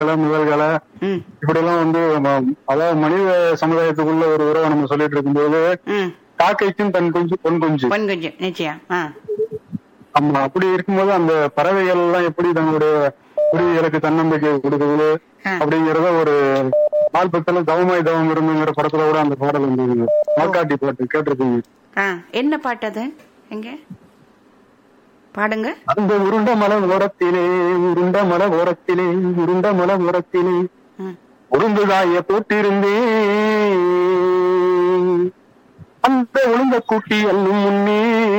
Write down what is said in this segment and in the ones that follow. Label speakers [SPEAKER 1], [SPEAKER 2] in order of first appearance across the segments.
[SPEAKER 1] முதல்களை முதல்களை
[SPEAKER 2] ம்
[SPEAKER 1] இப்படி எல்லாம் வந்து ம- அதாவது மனித சமுதாயத்துக்குள்ள ஒரு உறவை நம்ம சொல்லிட்டு இருக்கும்போது
[SPEAKER 2] ம்
[SPEAKER 1] காக்கைக்கும் தன் குஞ்சு பொன் குஞ்சு
[SPEAKER 2] பொன் குஞ்சு நிச்சயம் ஆ
[SPEAKER 1] ஆமா அப்படி இருக்கும்போது அந்த பறவைகள் எல்லாம் எப்படி தங்களுடைய குருவிகளுக்கு தன்னம்பிக்கை கொடுக்குது
[SPEAKER 2] ஆ.
[SPEAKER 1] அப்படிங்கறத ஒரு நாள் பக்கத்துல தவமாய் தவம் இருந்துங்கிற படத்துல கூட அந்த பாடல் வந்து மாக்காட்டி பாட்டு கேட்டிருப்பீங்க
[SPEAKER 2] ஆ என்ன பாட்டு அது எங்க பாடுங்க
[SPEAKER 1] அந்த உருண்ட மலை ஓரத்திலே உருண்ட மலை ஓரத்திலே உருண்ட மலை ஓரத்திலே
[SPEAKER 2] ம்
[SPEAKER 1] உருந்துதாய போட்டிருந்தேன் அந்த உளுந்த கூட்டி அல்லும் முன்னே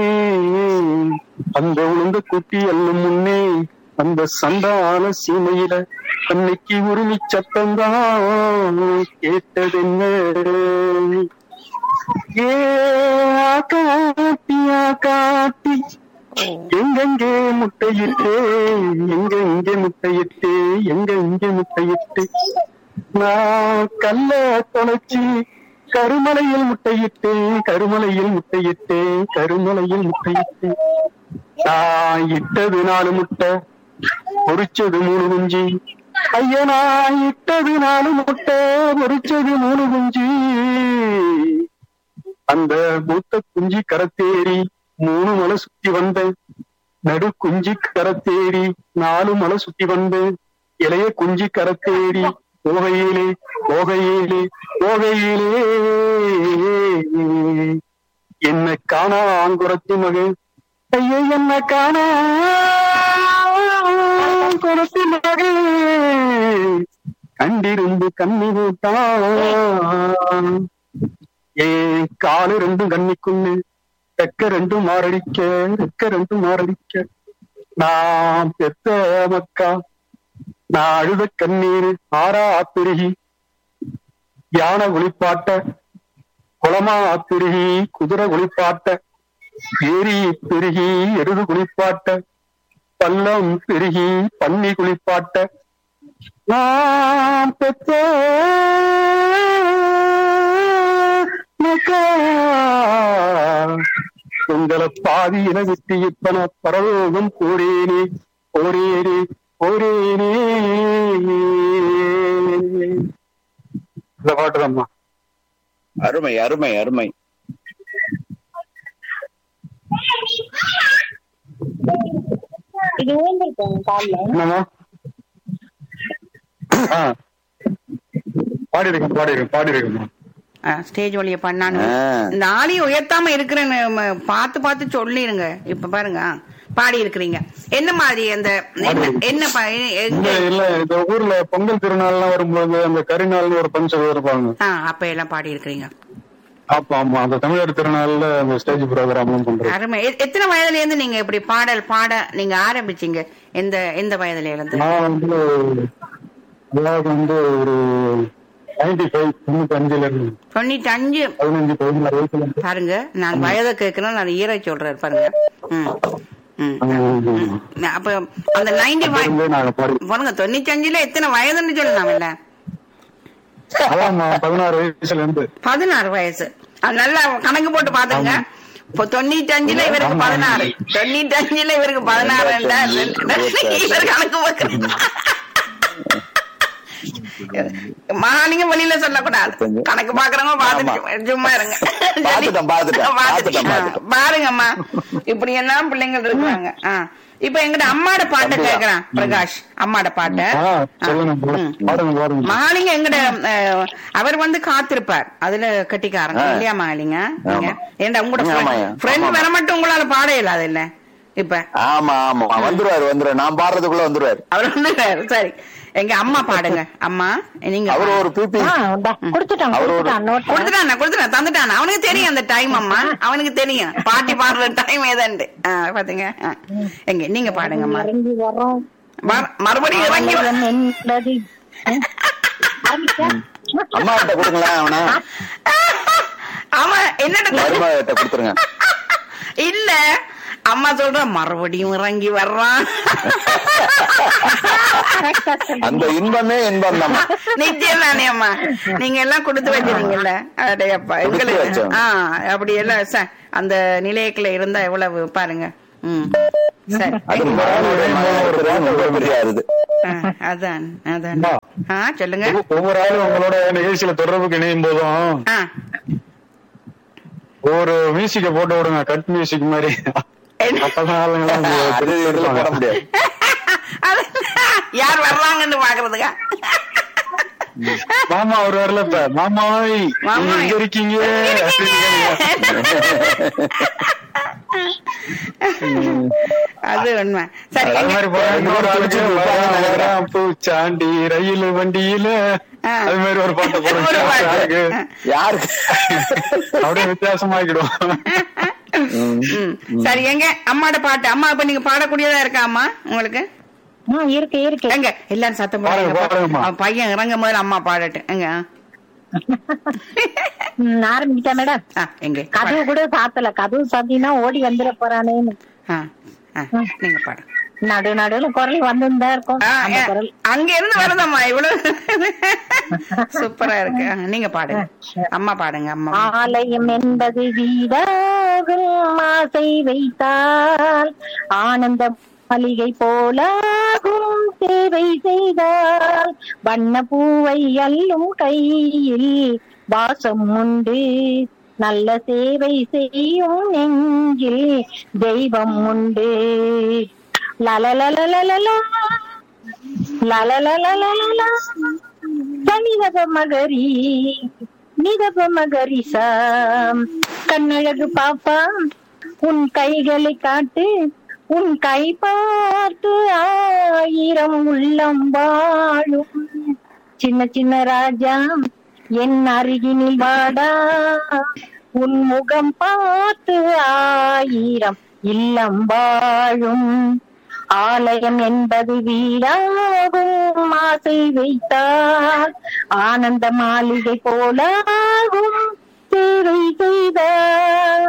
[SPEAKER 1] அந்த உளுந்த கூட்டி அல்லும் முன்னே அந்த சண்டான சீமையில அன்னைக்கு உரிமை சத்தம்தான் கேட்டதென்ன ஏ காட்டி காட்டி எங்கெங்கே முட்டையிட்டே எங்க இங்கே முட்டையிட்டே எங்க இங்கே முட்டையிட்டு நான் கல்ல தொலைச்சி கருமலையில் முட்டையிட்டேன் கருமலையில் முட்டையிட்டேன் கருமலையில் முட்டையிட்டேன் நான் இட்டது நாலு முட்டை பொரிச்சது மூணு குஞ்சு ஐயா நான் இட்டது நாலு முட்டை பொரிச்சது மூணு குஞ்சு அந்த மூத்த குஞ்சு கரத்தேறி மூணு மலை சுத்தி வந்தேன் நடு குஞ்சு கரத்தேறி நாலு மலை சுத்தி வந்தேன் இளைய குஞ்சு கரத்தேறி போகையிலே போகையிலே போகையிலே என்ன காணா ஆங்குரத்தி மகன் ஐயோ என்ன காணா குரத்தி மகன் கண்டிருந்து கண்ணி போட்டான் ஏன் காலு ரெண்டும் கண்ணிக்குள்ளு ரெக்க ரெண்டும் மாரடிக்க ரெக்க ரெண்டும் மாரடிக்க நான் பெத்த மக்கா நான் அழுத கண்ணீர் ஆறா பெருகி யானை ஒளிப்பாட்ட குளமா பெருகி குதிரை ஒளிப்பாட்ட ஏரி பெருகி எருது குளிப்பாட்ட பள்ளம் பெருகி பன்னி குளிப்பாட்ட நான் பெத்த மக்கா உங்களை பாதியில விட்டு இப்ப நான் பரலோகம் போரேனே போரேனே போரேனே இந்த பாட்டுதாம்மா
[SPEAKER 3] அருமை அருமை அருமை
[SPEAKER 4] இது விழுந்திருக்கேன் கால்ல
[SPEAKER 1] என்னம்மா ஆ பாடிருக்கேன் பாடிருக்கேன் பாடிருக்கேம்மா
[SPEAKER 2] ஸ்டேஜ் வழிய பண்ணானு
[SPEAKER 3] ஆ.
[SPEAKER 2] இந்த ஆளையும் உயர்த்தாம இருக்கிறேன்னு ம- பார்த்து பார்த்து சொல்லிருங்க இப்ப பாருங்க ஆ, பாடி இருக்கிறீங்க என்ன மாதிரி அந்த என்ன என்ன பா- எ-
[SPEAKER 1] இந்த
[SPEAKER 2] எங்க
[SPEAKER 1] இல்ல இந்த ஊர்ல பொங்கல் திருநாள்லாம் வரும்போது அந்த கரிநாள்னு ஒரு பஞ்சம் இருப்பாங்க
[SPEAKER 2] ஆ அப்ப எல்லாம் பாடி இருக்கிறீங்க
[SPEAKER 1] ஆமா ஆமா அந்த தமிழர் திருநாள்ல அந்த ஸ்டேஜ் ப்ரோக்ராம்லாம் பண்றோம்
[SPEAKER 2] அருமை எ- எத்தனை வயதுல இருந்து நீங்க இப்படி பாடல் பாட நீங்க ஆரம்பிச்சீங்க எந்த எந்த வயதுல இருந்து
[SPEAKER 1] நான் வந்து அதாவது வந்து ஒரு நைன்டி ஃபைவ் தொண்ணூத்தி அஞ்சுல இருந்து
[SPEAKER 2] தொண்ணூத்தி அஞ்சு
[SPEAKER 1] பதினஞ்சு பதினாறு வயசுல இருந்து
[SPEAKER 2] பாருங்க நான் வயதை கேட்கணும் நான் ஈரை சொல்றாரு பாருங்க ம் ம்
[SPEAKER 1] ஆமா.
[SPEAKER 2] நான் அப்ப அந்த நைன்டி
[SPEAKER 1] அப்ப இருந்தே நாங்க பாடி
[SPEAKER 2] பாருங்க தொண்ணூத்தி அஞ்சுல எத்தனை வயதுன்னு சொல்லலாம்ல
[SPEAKER 1] அதான் பதினாறு வயசுல இருந்து
[SPEAKER 2] பதினாறு வயசு அது நல்லா கணக்கு போட்டு பாத்துங்க இப்போ தொண்ணூத்தி அஞ்சுல இவருக்கு
[SPEAKER 1] ஆமா.
[SPEAKER 2] பதினாறு தொண்ணூத்தி அஞ்சுல இவருக்கு பதினாறு இவர் கணக்கு போட்டு மகாலிங்கம் வெளியில சொல்லக்கூடாது கணக்கு பாக்குறவங்க பாத்துட்டு சும்மா இருங்க
[SPEAKER 3] பாத்துட்டோம், பாத்துட்டோம், பாத்துட்டோம்,
[SPEAKER 2] ஆ,
[SPEAKER 3] பாத்துட்டோம்.
[SPEAKER 2] பாருங்கம்மா இப்படி எல்லாம் பிள்ளைங்கள் இருக்கிறாங்க ஆ. இப்ப எங்கிட்ட அம்மாட பாட்டை கேக்குறான் பிரகாஷ் அம்மாட பாட்டை
[SPEAKER 1] ஆ, சொல்லுங்க
[SPEAKER 2] ம்.
[SPEAKER 1] பாடுங்க பாடுங்க
[SPEAKER 2] மகாலிங்க எங்கட அஹ், அவர் வந்து காத்திருப்பார் அதுல கட்டிக்காரங்க
[SPEAKER 3] ஆ.
[SPEAKER 2] இல்லையா மகாலிங்க நீங்க
[SPEAKER 3] ஆமா.
[SPEAKER 2] ஏண்டா உங்களோட
[SPEAKER 3] ஆமாய்யா.
[SPEAKER 2] ஃப்ரெண்ட்
[SPEAKER 3] ஆமா.
[SPEAKER 2] வர மட்டும் உங்களால பாட இயலாது இல்ல இப்ப
[SPEAKER 3] ஆமா ஆமா வந்துருவாரு வந்துருவாரு நான் பாடுறதுக்குள்ள வந்துருவாரு
[SPEAKER 2] அவர் வந்து சரி எங்க அம்மா பாடுங்க அம்மா நீங்க
[SPEAKER 3] அவர் ஒரு பிபி
[SPEAKER 4] ஆ, இந்தா, கொடுத்துட்டான்
[SPEAKER 3] அவர் ஒரு-
[SPEAKER 4] கொடுத்துட்டான் நோட்
[SPEAKER 2] கொடுத்துட்டான் கொடுத்துட்டான் தந்துட்டான் அவனுக்கு தெரியும் அந்த டைம் அம்மா அவனுக்கு தெரியும் பாட்டி பாடுற டைம் ஏதாண்டு ஆ, பாத்தீங்க ஆ. எங்க நீங்க பாடுங்கம்மா
[SPEAKER 4] இறங்கி வரோம்
[SPEAKER 2] மறு- மறுபடியும் இறங்கி வா.
[SPEAKER 4] ஆயிரம் என்பது
[SPEAKER 3] அம்மா கிட்ட கொடுங்களேன் அவனை
[SPEAKER 2] அவன் என்னடா
[SPEAKER 3] மருமக கிட்ட கொடுத்துருங்க
[SPEAKER 2] இல்ல அம்மா சொல்ற மறுபடியும் இறங்கி வர்றான்
[SPEAKER 3] அந்த இன்பமே இன்பம் தான்
[SPEAKER 2] நிச்சயம் தானே அம்மா நீங்க எல்லாம் கொடுத்து வச்சிருக்கீங்கல்ல அடையப்பா
[SPEAKER 3] கொடுத்து
[SPEAKER 2] எங்களுக்கு
[SPEAKER 3] வச்சோம்.
[SPEAKER 2] ஆ அப்படி எல்லாம் ச- அந்த நிலையத்துல இருந்தா எவ்வளவு பாருங்க ம் சரி
[SPEAKER 3] அது மகனுடைய மகனுடைய ரொம்ப பெரிய அருது
[SPEAKER 2] ஆ, அதான் அதான்
[SPEAKER 1] அம்மா.
[SPEAKER 2] ஆ சொல்லுங்க
[SPEAKER 1] ஒவ்வொரு ஆளும் உங்களோட நிகழ்ச்சியில தொடர்புக்கு இணையும் போதும்
[SPEAKER 2] ஆ
[SPEAKER 1] ஒரு மியூசிக்க போட்டு விடுங்க கட் மியூசிக் மாதிரி
[SPEAKER 2] என்ன?
[SPEAKER 1] அப்பதான் ஆளுங்கெல்லாம்
[SPEAKER 3] அது இதுல போட முடியாது
[SPEAKER 2] அது யார் வர்றாங்கன்னு பாக்குறதுக்கா
[SPEAKER 1] மாமா ஒரு வரல இப்ப மாமாய்
[SPEAKER 2] மாமா.
[SPEAKER 1] நீங்க எங்க இருக்கீங்க
[SPEAKER 2] அது உண்மை சரி
[SPEAKER 1] அது
[SPEAKER 2] எங்க-
[SPEAKER 1] மாதிரி போனா இன்னொரு ஆளுக்கு வரான் பூச்சாண்டி ரயில் வண்டியில
[SPEAKER 2] ஆ.
[SPEAKER 1] அது மாதிரி ஒரு பாட்டு
[SPEAKER 2] ஒரு
[SPEAKER 1] போடுங்க
[SPEAKER 2] பாட்டு.
[SPEAKER 1] ஆளுக்கு
[SPEAKER 3] யாருக்கு
[SPEAKER 1] அப்படியே வித்தியாசமாக்கிடும்
[SPEAKER 2] ம். சரி எங்க அம்மாட பாட்டு அம்மா இப்ப நீங்க பாடக்கூடியதா இருக்கா அம்மா உங்களுக்கு
[SPEAKER 4] ஆ, இருக்கு இருக்கு
[SPEAKER 2] எங்க எல்லாரும் சத்தம்
[SPEAKER 1] பாருங்க,
[SPEAKER 2] போடுங்க
[SPEAKER 1] பாருங்கம்மா.
[SPEAKER 2] அவன் பையன் இறங்க முதல்ல அம்மா பாடட்டு எங்க
[SPEAKER 4] ம், ஆரம்பிச்சா மேடம்
[SPEAKER 2] ஆ, எங்க
[SPEAKER 4] கதவு கூட சாத்தல கதவு சாத்தினா ஓடி வந்துட போறானேன்னு
[SPEAKER 2] ஆ, ஆ, நீங்க பாடுங்க
[SPEAKER 4] நடு நடுவுல குரல் வந்துதான் இருக்கும்
[SPEAKER 2] ஆ,
[SPEAKER 4] அந்த
[SPEAKER 2] ஏ,
[SPEAKER 4] குரல்
[SPEAKER 2] அங்க இருந்து வருதம்மா இவ்வளவு சூப்பரா இருக்கு ஆ, நீங்க பாடுங்க அம்மா பாடுங்க அம்மா
[SPEAKER 4] ஆலயம் என்பது வீடாகும் ஆசை வைத்தால் ஆனந்த மளிகை போலாகும் சேவை செய்தால் வண்ண பூவை அள்ளும் கையில் வாசம் உண்டு நல்ல சேவை செய்யும் நெஞ்சில் தெய்வம் உண்டு லலலலலலலா லலலலலலலா கணிதப மகரி நிதப மகரிசாம் கண்ணழகு பாப்பா உன் கைகளை காட்டு உன் கை பார்த்து ஆயிரம் உள்ளம் வாழும் சின்ன சின்ன ராஜா என் அருகினில் வாடா உன் முகம் பார்த்து ஆயிரம் இல்லம் வாழும் ஆலயம் என்பது வீடாகும் ஆசை வைத்தால் ஆனந்த மாளிகை போலாகும் சேவை செய்தார்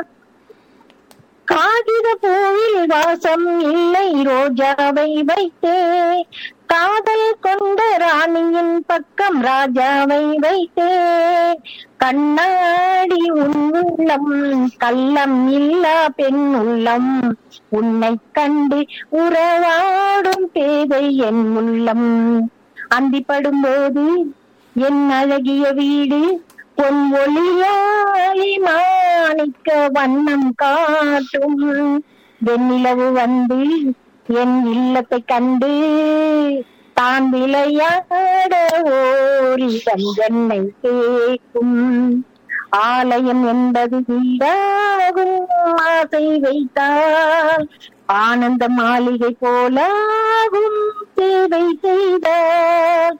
[SPEAKER 4] காகித பூவில் வாசம் இல்லை ரோஜாவை வைத்தே காதல் கொண்ட ராணியின் பக்கம் ராஜாவை வைத்தேன் கண்ணாடி உன் உள்ளம் கள்ளம் இல்லா பெண் உள்ளம் உன்னை கண்டு உறவாடும் பேதை என் உள்ளம் அந்திப்படும் போது என் அழகிய வீடு பொன் ஒளியாலி மாணிக்க வண்ணம் காட்டும் வெண்ணிலவு வந்து என் இல்லத்தை கண்டு தான் விளையாட ஓரிடம் என்னை கேட்கும் ஆலயம் என்பது வீடாகும் ஆசை வைத்தால் ஆனந்த மாளிகை போலாகும் சேவை செய்தால்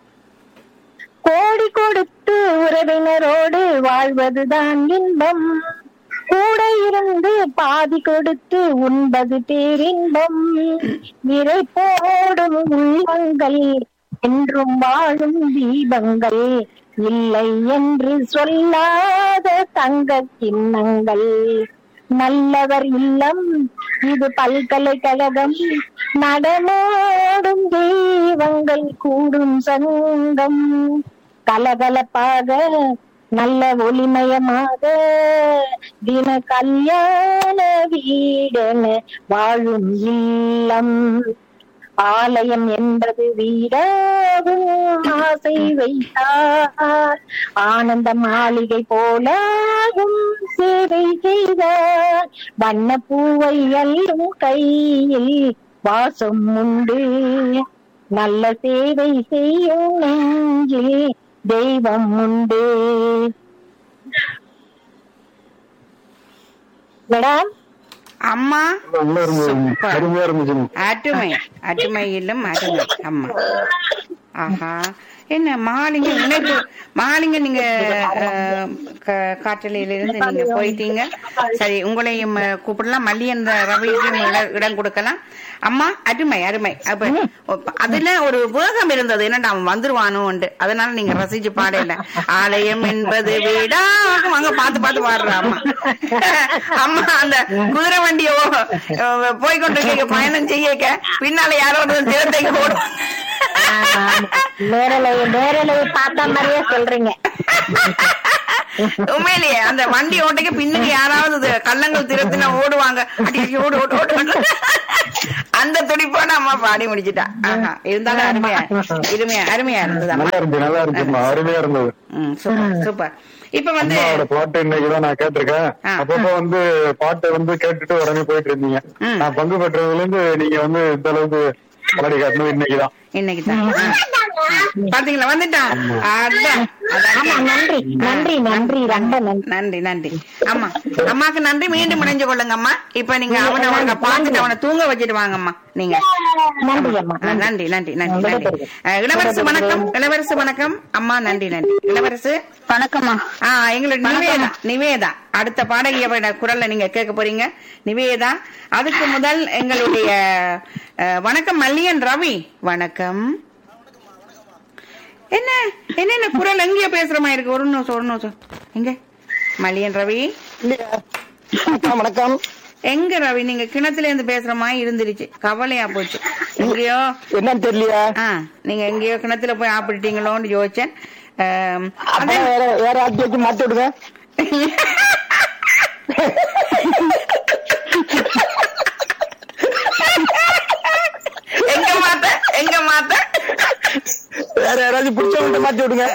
[SPEAKER 4] கோடி கொடுத்து உறவினரோடு வாழ்வதுதான் இன்பம் கூட இருந்து பாதி கொடுத்து உண்பது பேரின்பம் விரை போடும் உள்ளங்கள் என்றும் வாழும் தீபங்கள் இல்லை என்று சொல்லாத தங்க கிண்ணங்கள் நல்லவர் இல்லம் இது பல்கலைக்கழகம் நடமாடும் தெய்வங்கள் கூடும் சங்கம் கலகலப்பாக நல்ல ஒளிமயமாக தின கல்யாண வீடென வாழும் இல்லம் ஆலயம் என்பது வீடாகும் ஆசை வைத்தார் ஆனந்த மாளிகை போலாகும் சேவை செய்தார் வண்ண பூவை அள்ளும் கையில் வாசம் உண்டு நல்ல சேவை செய்யும் நெஞ்சில் தெய்வம் உண்டு மேடம்
[SPEAKER 2] அம்மா
[SPEAKER 1] நல்லா இருந்தது
[SPEAKER 2] Super.
[SPEAKER 1] அருமையா இருந்துச்சு
[SPEAKER 2] ஆட்டுமை ஆட்டுமையிலும் அருமை அம்மா ஆஹா என்ன மாலிங்க இணைப்பு மாலிங்க நீங்க அஹ், க- காற்றலையில இருந்து நீங்க போயிட்டீங்க சரி உங்களையும் அஹ், கூப்பிடலாம் மல்லியன் ரவிக்கும் இட- இடம் கொடுக்கலாம் அம்மா அருமை அருமை அப்ப அதுல ஒரு வேகம் இருந்தது என்னடா அவன் வந்துருவானோ அதனால நீங்க ரசிச்சு பாடல ஆலயம் என்பது வீடா வாங்க பார்த்து பார்த்து பாடுற அம்மா அம்மா அந்த குதிரை வண்டியோ போய் கொண்டு பயணம் செய்யக்க பின்னால யாரோ ஒரு திறத்தை ஓடும்
[SPEAKER 4] நேரலை நேரலை பார்த்த மாதிரியே சொல்றீங்க
[SPEAKER 2] உண்மையிலேயே அந்த வண்டி ஓட்டைக்கு பின்னுக்கு யாராவது இது கள்ளங்கள் திருத்தினா ஓடுவாங்க அடி, அடி, ஓடு ஓடு ஓடு ஓடு. அந்த துடிப்போட அம்மா பாடி முடிச்சிட்டா ஆஹா இருந்தாலும் அருமையா இருமையா அருமையா இருந்தது அம்மா
[SPEAKER 1] நல்லா இருந்துச்சு நல்லா இருந்துச்சுமா அருமையா இருந்தது
[SPEAKER 2] ம், சூப்பர் சூப்பர் இப்ப வந்து
[SPEAKER 1] அம்மாவோட பாட்டு இன்னைக்குதான் நான் கேட்டிருக்கேன்
[SPEAKER 2] ஆ.
[SPEAKER 1] அப்பப்போ வந்து பாட்டு வந்து கேட்டுட்டு உடனே போயிட்டு இருந்தீங்க
[SPEAKER 2] ம்.
[SPEAKER 1] நான் பங்கு பெற்றதுல இருந்து நீங்க வந்து இந்த அளவுக்கு பாடி காட்டினது இன்னைக்குதான்
[SPEAKER 2] இன்னைக்கு தான் பாத்தீங்களா வந்துட்டான் அதான் அதான்.
[SPEAKER 4] ஆமா நன்றி நன்றி நன்றி ரொம்ப நன்றி
[SPEAKER 2] நன்றி நன்றி ஆமா அம்மாக்கு நன்றி மீண்டும் இணைஞ்சு கொள்ளுங்க அம்மா இப்ப நீங்க அவனை அவங்க பார்த்துட்டு அவனை தூங்க வச்சுட்டு வாங்கம்மா நீங்க
[SPEAKER 4] நன்றி அம்மா
[SPEAKER 2] ஆ, நன்றி நன்றி நன்றி நன்றி ஆ, இளவரசு வணக்கம் இளவரசு வணக்கம் அம்மா நன்றி நன்றி இளவரசு
[SPEAKER 4] வணக்கம்மா
[SPEAKER 2] ஆ எங்களோட நிவேதா நிவேதா அடுத்த பாடகியோட குரல்ல நீங்க கேட்க போறீங்க நிவேதா அதுக்கு முதல் எங்களுடைய அஹ், வணக்கம் மல்லியன் ரவி வணக்கம் என்ன என்ன என்ன குரல் எங்கேயோ பேசுற மாதிரி இருக்கு ஒரு நிமிஷம் ஒரு நிமிஷம் எங்க மல்லியன் ரவி
[SPEAKER 3] வணக்கம் வணக்கம்
[SPEAKER 2] எங்க ரவி நீங்க கிணத்துல இருந்து பேசுற மாதிரி இருந்துருச்சு கவலையா போச்சு எங்கேயோ
[SPEAKER 3] என்னன்னு தெரியலையா
[SPEAKER 2] ஆ நீங்க எங்கேயோ கிணத்துல போய் ஆப்பிட்டீங்களோன்னு யோசிச்சேன் ஆம், அது
[SPEAKER 3] அப்புறம் வேற வேற ஆட்சி வச்சு மாத்தி விடுங்க
[SPEAKER 2] எங்க மாத்த எங்க மாத்த
[SPEAKER 3] வேற யாராச்சும் பிடிச்சவங்க மாத்தி விடுங்க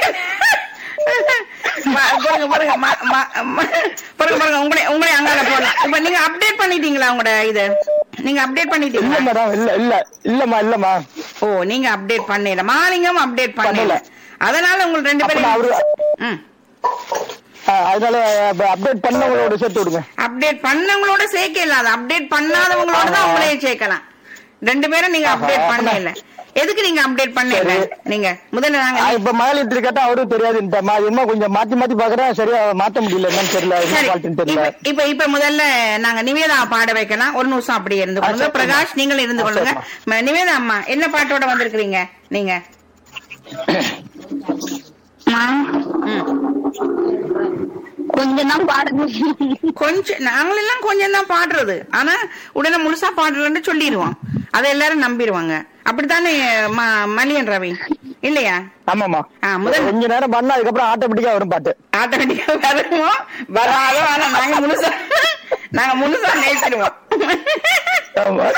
[SPEAKER 2] ம- பாருங்க பாருங்க ம- ம- ம- பாருங்க பாருங்க உங்களை உங்களை அங்கால போடலாம் இப்ப நீங்க அப்டேட் பண்ணிட்டீங்களா உங்களோட இது நீங்க அப்டேட்
[SPEAKER 3] இல்ல
[SPEAKER 2] பண்ணிட்டீங்களா
[SPEAKER 3] மேடம் இல்ல இல்ல இல்லம்மா இல்லம்மா
[SPEAKER 2] ஓ நீங்க அப்டேட் பண்ணல மாலிங்கம் அப்டேட் பண்ணல
[SPEAKER 3] பண்ணல.
[SPEAKER 2] அதனால உங்களுக்கு ரெண்டு
[SPEAKER 3] அப்ப நான் அவரு
[SPEAKER 2] பேரும் ம்
[SPEAKER 3] ஆ, அதனால அப்டேட் பண்ணவங்களோட சேர்த்து விடுங்க
[SPEAKER 2] அப்டேட் பண்ணவங்களோட சேர்க்க இல்லாத அப்டேட் பண்ணாதவங்களோட தான் உங்களையே சேர்க்கலாம் ரெண்டு பேரும் நீங்க அப்டேட்
[SPEAKER 3] ஆஹா,
[SPEAKER 2] பண்ணல எதுக்கு நீங்க அப்டேட் பண்ணல நீங்க முதல்ல நாங்க
[SPEAKER 3] ஆ, இப்ப மகளிர் கேட்டா அவரும் தெரியாது இந்த மா- என்ன கொஞ்சம் மாத்தி மாத்தி பாக்குறேன் சரியா மாத்த முடியல என்னன்னு தெரியல என்ன
[SPEAKER 2] சரி
[SPEAKER 3] ஃபால்ட்னு தெரியல
[SPEAKER 2] இப்ப இப்ப இப்ப முதல்ல நாங்க நிவேதா பாட வைக்கலாம் ஒரு நிமிஷம் அப்படியே இருந்து கொள்ளுங்க
[SPEAKER 3] சரி.
[SPEAKER 2] பிரகாஷ் நீங்கள் இருந்து
[SPEAKER 3] ஆ,
[SPEAKER 2] கொள்ளுங்க
[SPEAKER 3] சரிம்மா.
[SPEAKER 2] ம- நிவேதா அம்மா என்ன பாட்டோட வந்திருக்கிறீங்க நீங்க ம்.
[SPEAKER 4] கொஞ்சம் தான் பாடுங்க
[SPEAKER 2] கொஞ்சம் நாங்களெல்லாம் கொஞ்சம் தான் பாடுறது ஆனா உடனே முழுசா பாடுறேன்னு சொல்லிடுவோம் அதை எல்லாரும் நம்பிடுவாங்க அப்படித்தானே ம- மணியன் ரவி இல்லையா
[SPEAKER 3] ஆமாமா
[SPEAKER 2] ஆ, முதல்
[SPEAKER 3] கொஞ்ச நேரம் பண்ணா அதுக்கப்புறம் ஆட்டோமேட்டிக்கா வரும் பாட்டு
[SPEAKER 2] ஆட்டோமேட்டிக்கா வருவோம் வராதோ ஆனா நாங்க முழுசா நாங்க முழுசா நேசிடுவோம்
[SPEAKER 3] ஆமா.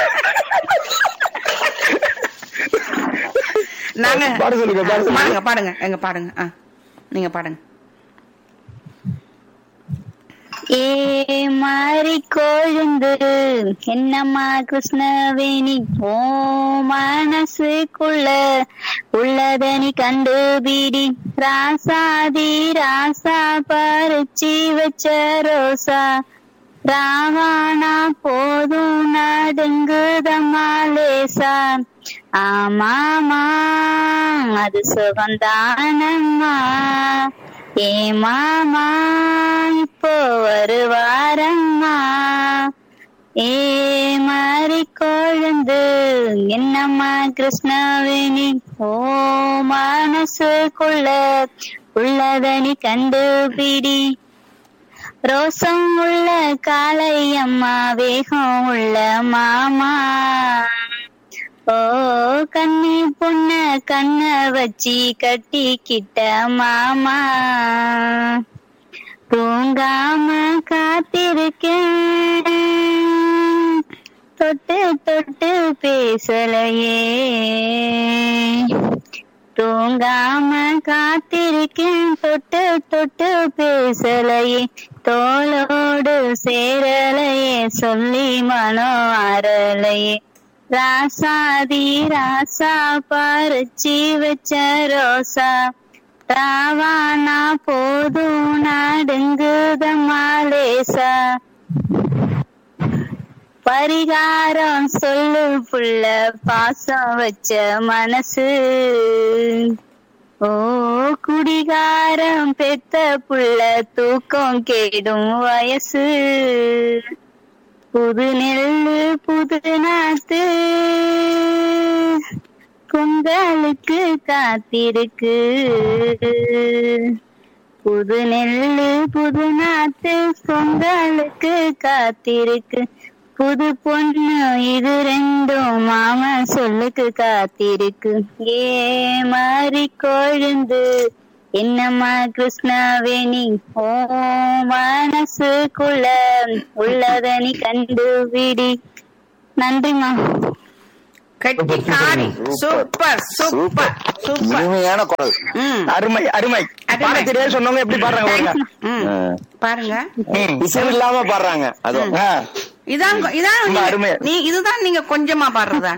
[SPEAKER 2] நாங்க
[SPEAKER 3] பாட சொல்லுங்க, பாட சொல்லுங்க.
[SPEAKER 2] பாடுங்க பாடுங்க எங்க பாடுங்க ஆ, நீங்க பாடுங்க
[SPEAKER 5] ஏ மாறி கொழுந்து என்னம்மா கிருஷ்ணவேணி ஓ மனசுக்குள்ள உள்ளதனி கண்டுபிடி ராசாதி ராசா பறிச்சி வச்ச ரோசா ராவானா போதும் நடுங்குதம்மா லேசா ஆமாமா அது சுகந்தானம்மா ஏ மாமா இப்போ வருவாரம்மா ஏ மாறி கொழுந்து என்னம்மா கிருஷ்ணவேணி ஓ மனசுக்குள்ள உள்ளதனி கண்டுபிடி ரோசம் உள்ள காளை அம்மா வேகம் உள்ள மாமா ஓ கண்ணி பொண்ண கண்ண வச்சி கட்டிக்கிட்ட மாமா தூங்காம காத்திருக்கேன் தொட்டு தொட்டு பேசலையே தூங்காம காத்திருக்கேன் தொட்டு தொட்டு பேசலையே தோளோடு சேரலையே சொல்லி மனோ அறலையே ராசாதி ராசா பறிச்சி வச்ச ரோசா ராவானா போதும் நடுங்குதம்மா லேசா பரிகாரம் சொல்லு புள்ள பாசம் வச்ச மனசு ஓ குடிகாரம் பெத்த புள்ள தூக்கம் கேடும் வயசு புது நெல்லு புது நாத்து பொங்கலுக்கு காத்திருக்கு புது நெல்லு புது நாத்து பொங்கலுக்கு காத்திருக்கு புது பொண்ணு இது ரெண்டும் மாமன் சொல்லுக்கு காத்திருக்கு ஏ மாறி கொழுந்து என்னம்மா கிருஷ்ணவேணி ஓ மனசுக்குள்ள உள்ளத நீ கண்டுபிடி நன்றிம்மா
[SPEAKER 2] கெட்டிக்காரி சூப்பர் சூப்பர் சூப்பர்
[SPEAKER 6] இனிமையான குரல்
[SPEAKER 2] ம்
[SPEAKER 3] அருமை அருமை
[SPEAKER 2] அருமை.
[SPEAKER 3] பாட தெரியாது சொன்னவங்க எப்படி பாடுறாங்க பாருங்க
[SPEAKER 2] ம் பாருங்க
[SPEAKER 3] ம்.
[SPEAKER 6] விசில் இல்லாம பாடுறாங்க அதுவும்
[SPEAKER 3] ஆ.
[SPEAKER 2] இதான் இதான்
[SPEAKER 3] ரொம்ப
[SPEAKER 2] நீங்க-
[SPEAKER 3] அருமை.
[SPEAKER 2] நீ இதுதான் நீங்க கொஞ்சமா பாடுறதா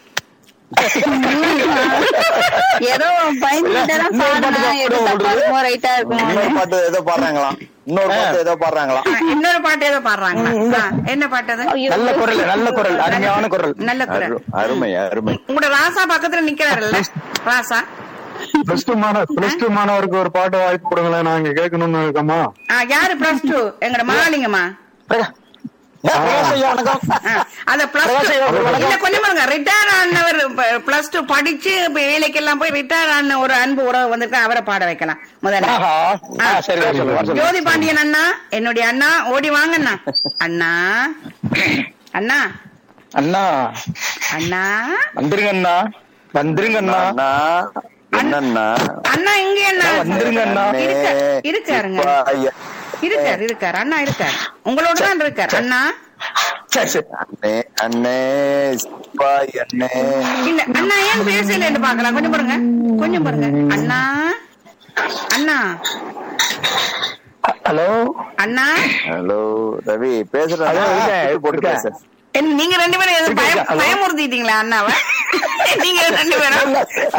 [SPEAKER 5] ஏதோ பயந்துட்டுதான் பாடுறேன் எது தப்பா இருக்குமோ ரைட்டா இருக்குமோ
[SPEAKER 6] இன்னொரு பாட்டு ஏதோ பாடுறாங்களாம் இன்னொரு பாட்டு ஏதோ பாடுறாங்களாம்
[SPEAKER 2] ஆ, இன்னொரு பாட்டு ஏதோ பாடுறாங்களா ஆ, என்ன பாட்டு அது
[SPEAKER 3] நல்ல குரல் நல்ல குரல் அருமையான குரல்
[SPEAKER 2] நல்ல குரல்
[SPEAKER 6] அரு- அருமை அருமை
[SPEAKER 2] உங்களோட ராசா பக்கத்துல நிக்கிறாருல்ல ராசா
[SPEAKER 1] பிளஸ் டூ மாணவர் பிளஸ் டூ மாணவருக்கு ஒரு பாட்டு வாய்ப்பு கொடுங்களேன் நான் இங்க கேட்கணும்னு இருக்கோமா
[SPEAKER 2] ஆ, யாரு பிளஸ் டூ எங்கட மகாலிங்கம்மா
[SPEAKER 3] ஏ, பிரகாஷ் ஐயா, வணக்கம்
[SPEAKER 2] ஆ, அத பிளஸ்
[SPEAKER 3] பிரகாஷ் ஐயா, வணக்கம்.
[SPEAKER 2] இல்ல கொஞ்சம் பாருங்க ரிட்டையர் ஆனவர் பிளஸ் டூ படிச்சு இப்ப வேலைக்கெல்லாம் போய் ரிட்டையர் ஆன ஒரு அன்பு உறவு வந்திருக்கு அவரை பாட வைக்கலாம் முதல்ல
[SPEAKER 3] ஆஹா. ஆ, சரி வர சொல்லு, வர சொல்லு.
[SPEAKER 2] ஜோதி பாண்டியன் அண்ணா என்னுடைய அண்ணா ஓடி வாங்க அண்ணா அண்ணா அண்ணா
[SPEAKER 3] அண்ணா
[SPEAKER 2] அண்ணா
[SPEAKER 3] வந்துருங்க அண்ணா வந்துருங்க அண்ணா
[SPEAKER 6] அண்ணா என்னன்னா
[SPEAKER 2] அண்ணா இங்க அண்ணா
[SPEAKER 3] வந்துருங்க அண்ணா.
[SPEAKER 2] இருக்க இருக்காருங்க
[SPEAKER 6] சிப்பாய-
[SPEAKER 2] இருக்காரு இருக்காரு அண்ணா இருக்காரு உங்களோட தான் இருக்காரு அண்ணா
[SPEAKER 3] சரி சரி
[SPEAKER 6] அண்ணே அண்ணே சிப்பாய் அண்ணே
[SPEAKER 2] இல்ல அண்ணா ஏன் பேசலன்னு பாக்கலாம் கொஞ்சம் பாருங்க கொஞ்சம் பாருங்க அண்ணா அண்ணா
[SPEAKER 3] ஹலோ
[SPEAKER 2] அண்ணா
[SPEAKER 6] ஹலோ ரவி பேசுறேன்
[SPEAKER 3] ஹலோ, இருக்கேன்,
[SPEAKER 6] போட்டு
[SPEAKER 3] இருக்கேன்.
[SPEAKER 6] பேச
[SPEAKER 2] என்ன, நீங்க ரெண்டு பேரும் எதுவும் பயம்
[SPEAKER 3] இருக்கேன், ஹலோ.
[SPEAKER 2] பயமுறுத்திட்டீங்களா அண்ணாவை நீங்க ரெண்டு பேரும்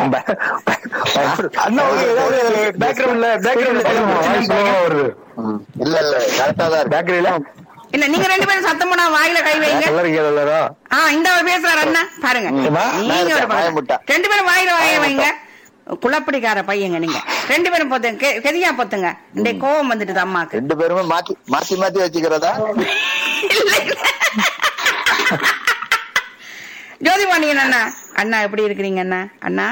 [SPEAKER 3] அண்ணா உங்களுக்கு ஏதாவது பேக்ரவுண்ட்ல
[SPEAKER 1] வாய்ஸ் ஸ்லோவா வருது
[SPEAKER 6] ம். இல்ல இல்ல கரெக்டா தான் இருக்கு
[SPEAKER 3] பேக்கரியில
[SPEAKER 2] இல்ல நீங்க ரெண்டு பேரும் சத்தம் போனா வாயில கை வைங்க
[SPEAKER 3] கலரிக்கிறதா
[SPEAKER 2] ஆ இந்த அவர் பேசுறாரு அண்ணா பாருங்க
[SPEAKER 3] ஏம்மா?
[SPEAKER 2] நீங்க ஒரு
[SPEAKER 6] நான்
[SPEAKER 2] பக்கம்.
[SPEAKER 6] பயமுட்டா.
[SPEAKER 2] ரெண்டு பேரும் வாயில வாய
[SPEAKER 6] பயமுட்டா.
[SPEAKER 2] வைங்க குழப்படிக்கார பையங்க நீங்க ரெண்டு பேரும் பொத்துங்க கெ- கெதியா பொத்துங்க இந்த கோவம் வந்துட்டுது அம்மாக்கு
[SPEAKER 6] ரெண்டு பேருமே மாத்தி மாத்தி மாத்தி வச்சுக்கிறதா
[SPEAKER 2] இல்ல, இல்ல. ஜோதிபாண்டியன் அண்ணா அண்ணா எப்படி இருக்கிறீங்க அண்ணா அண்ணா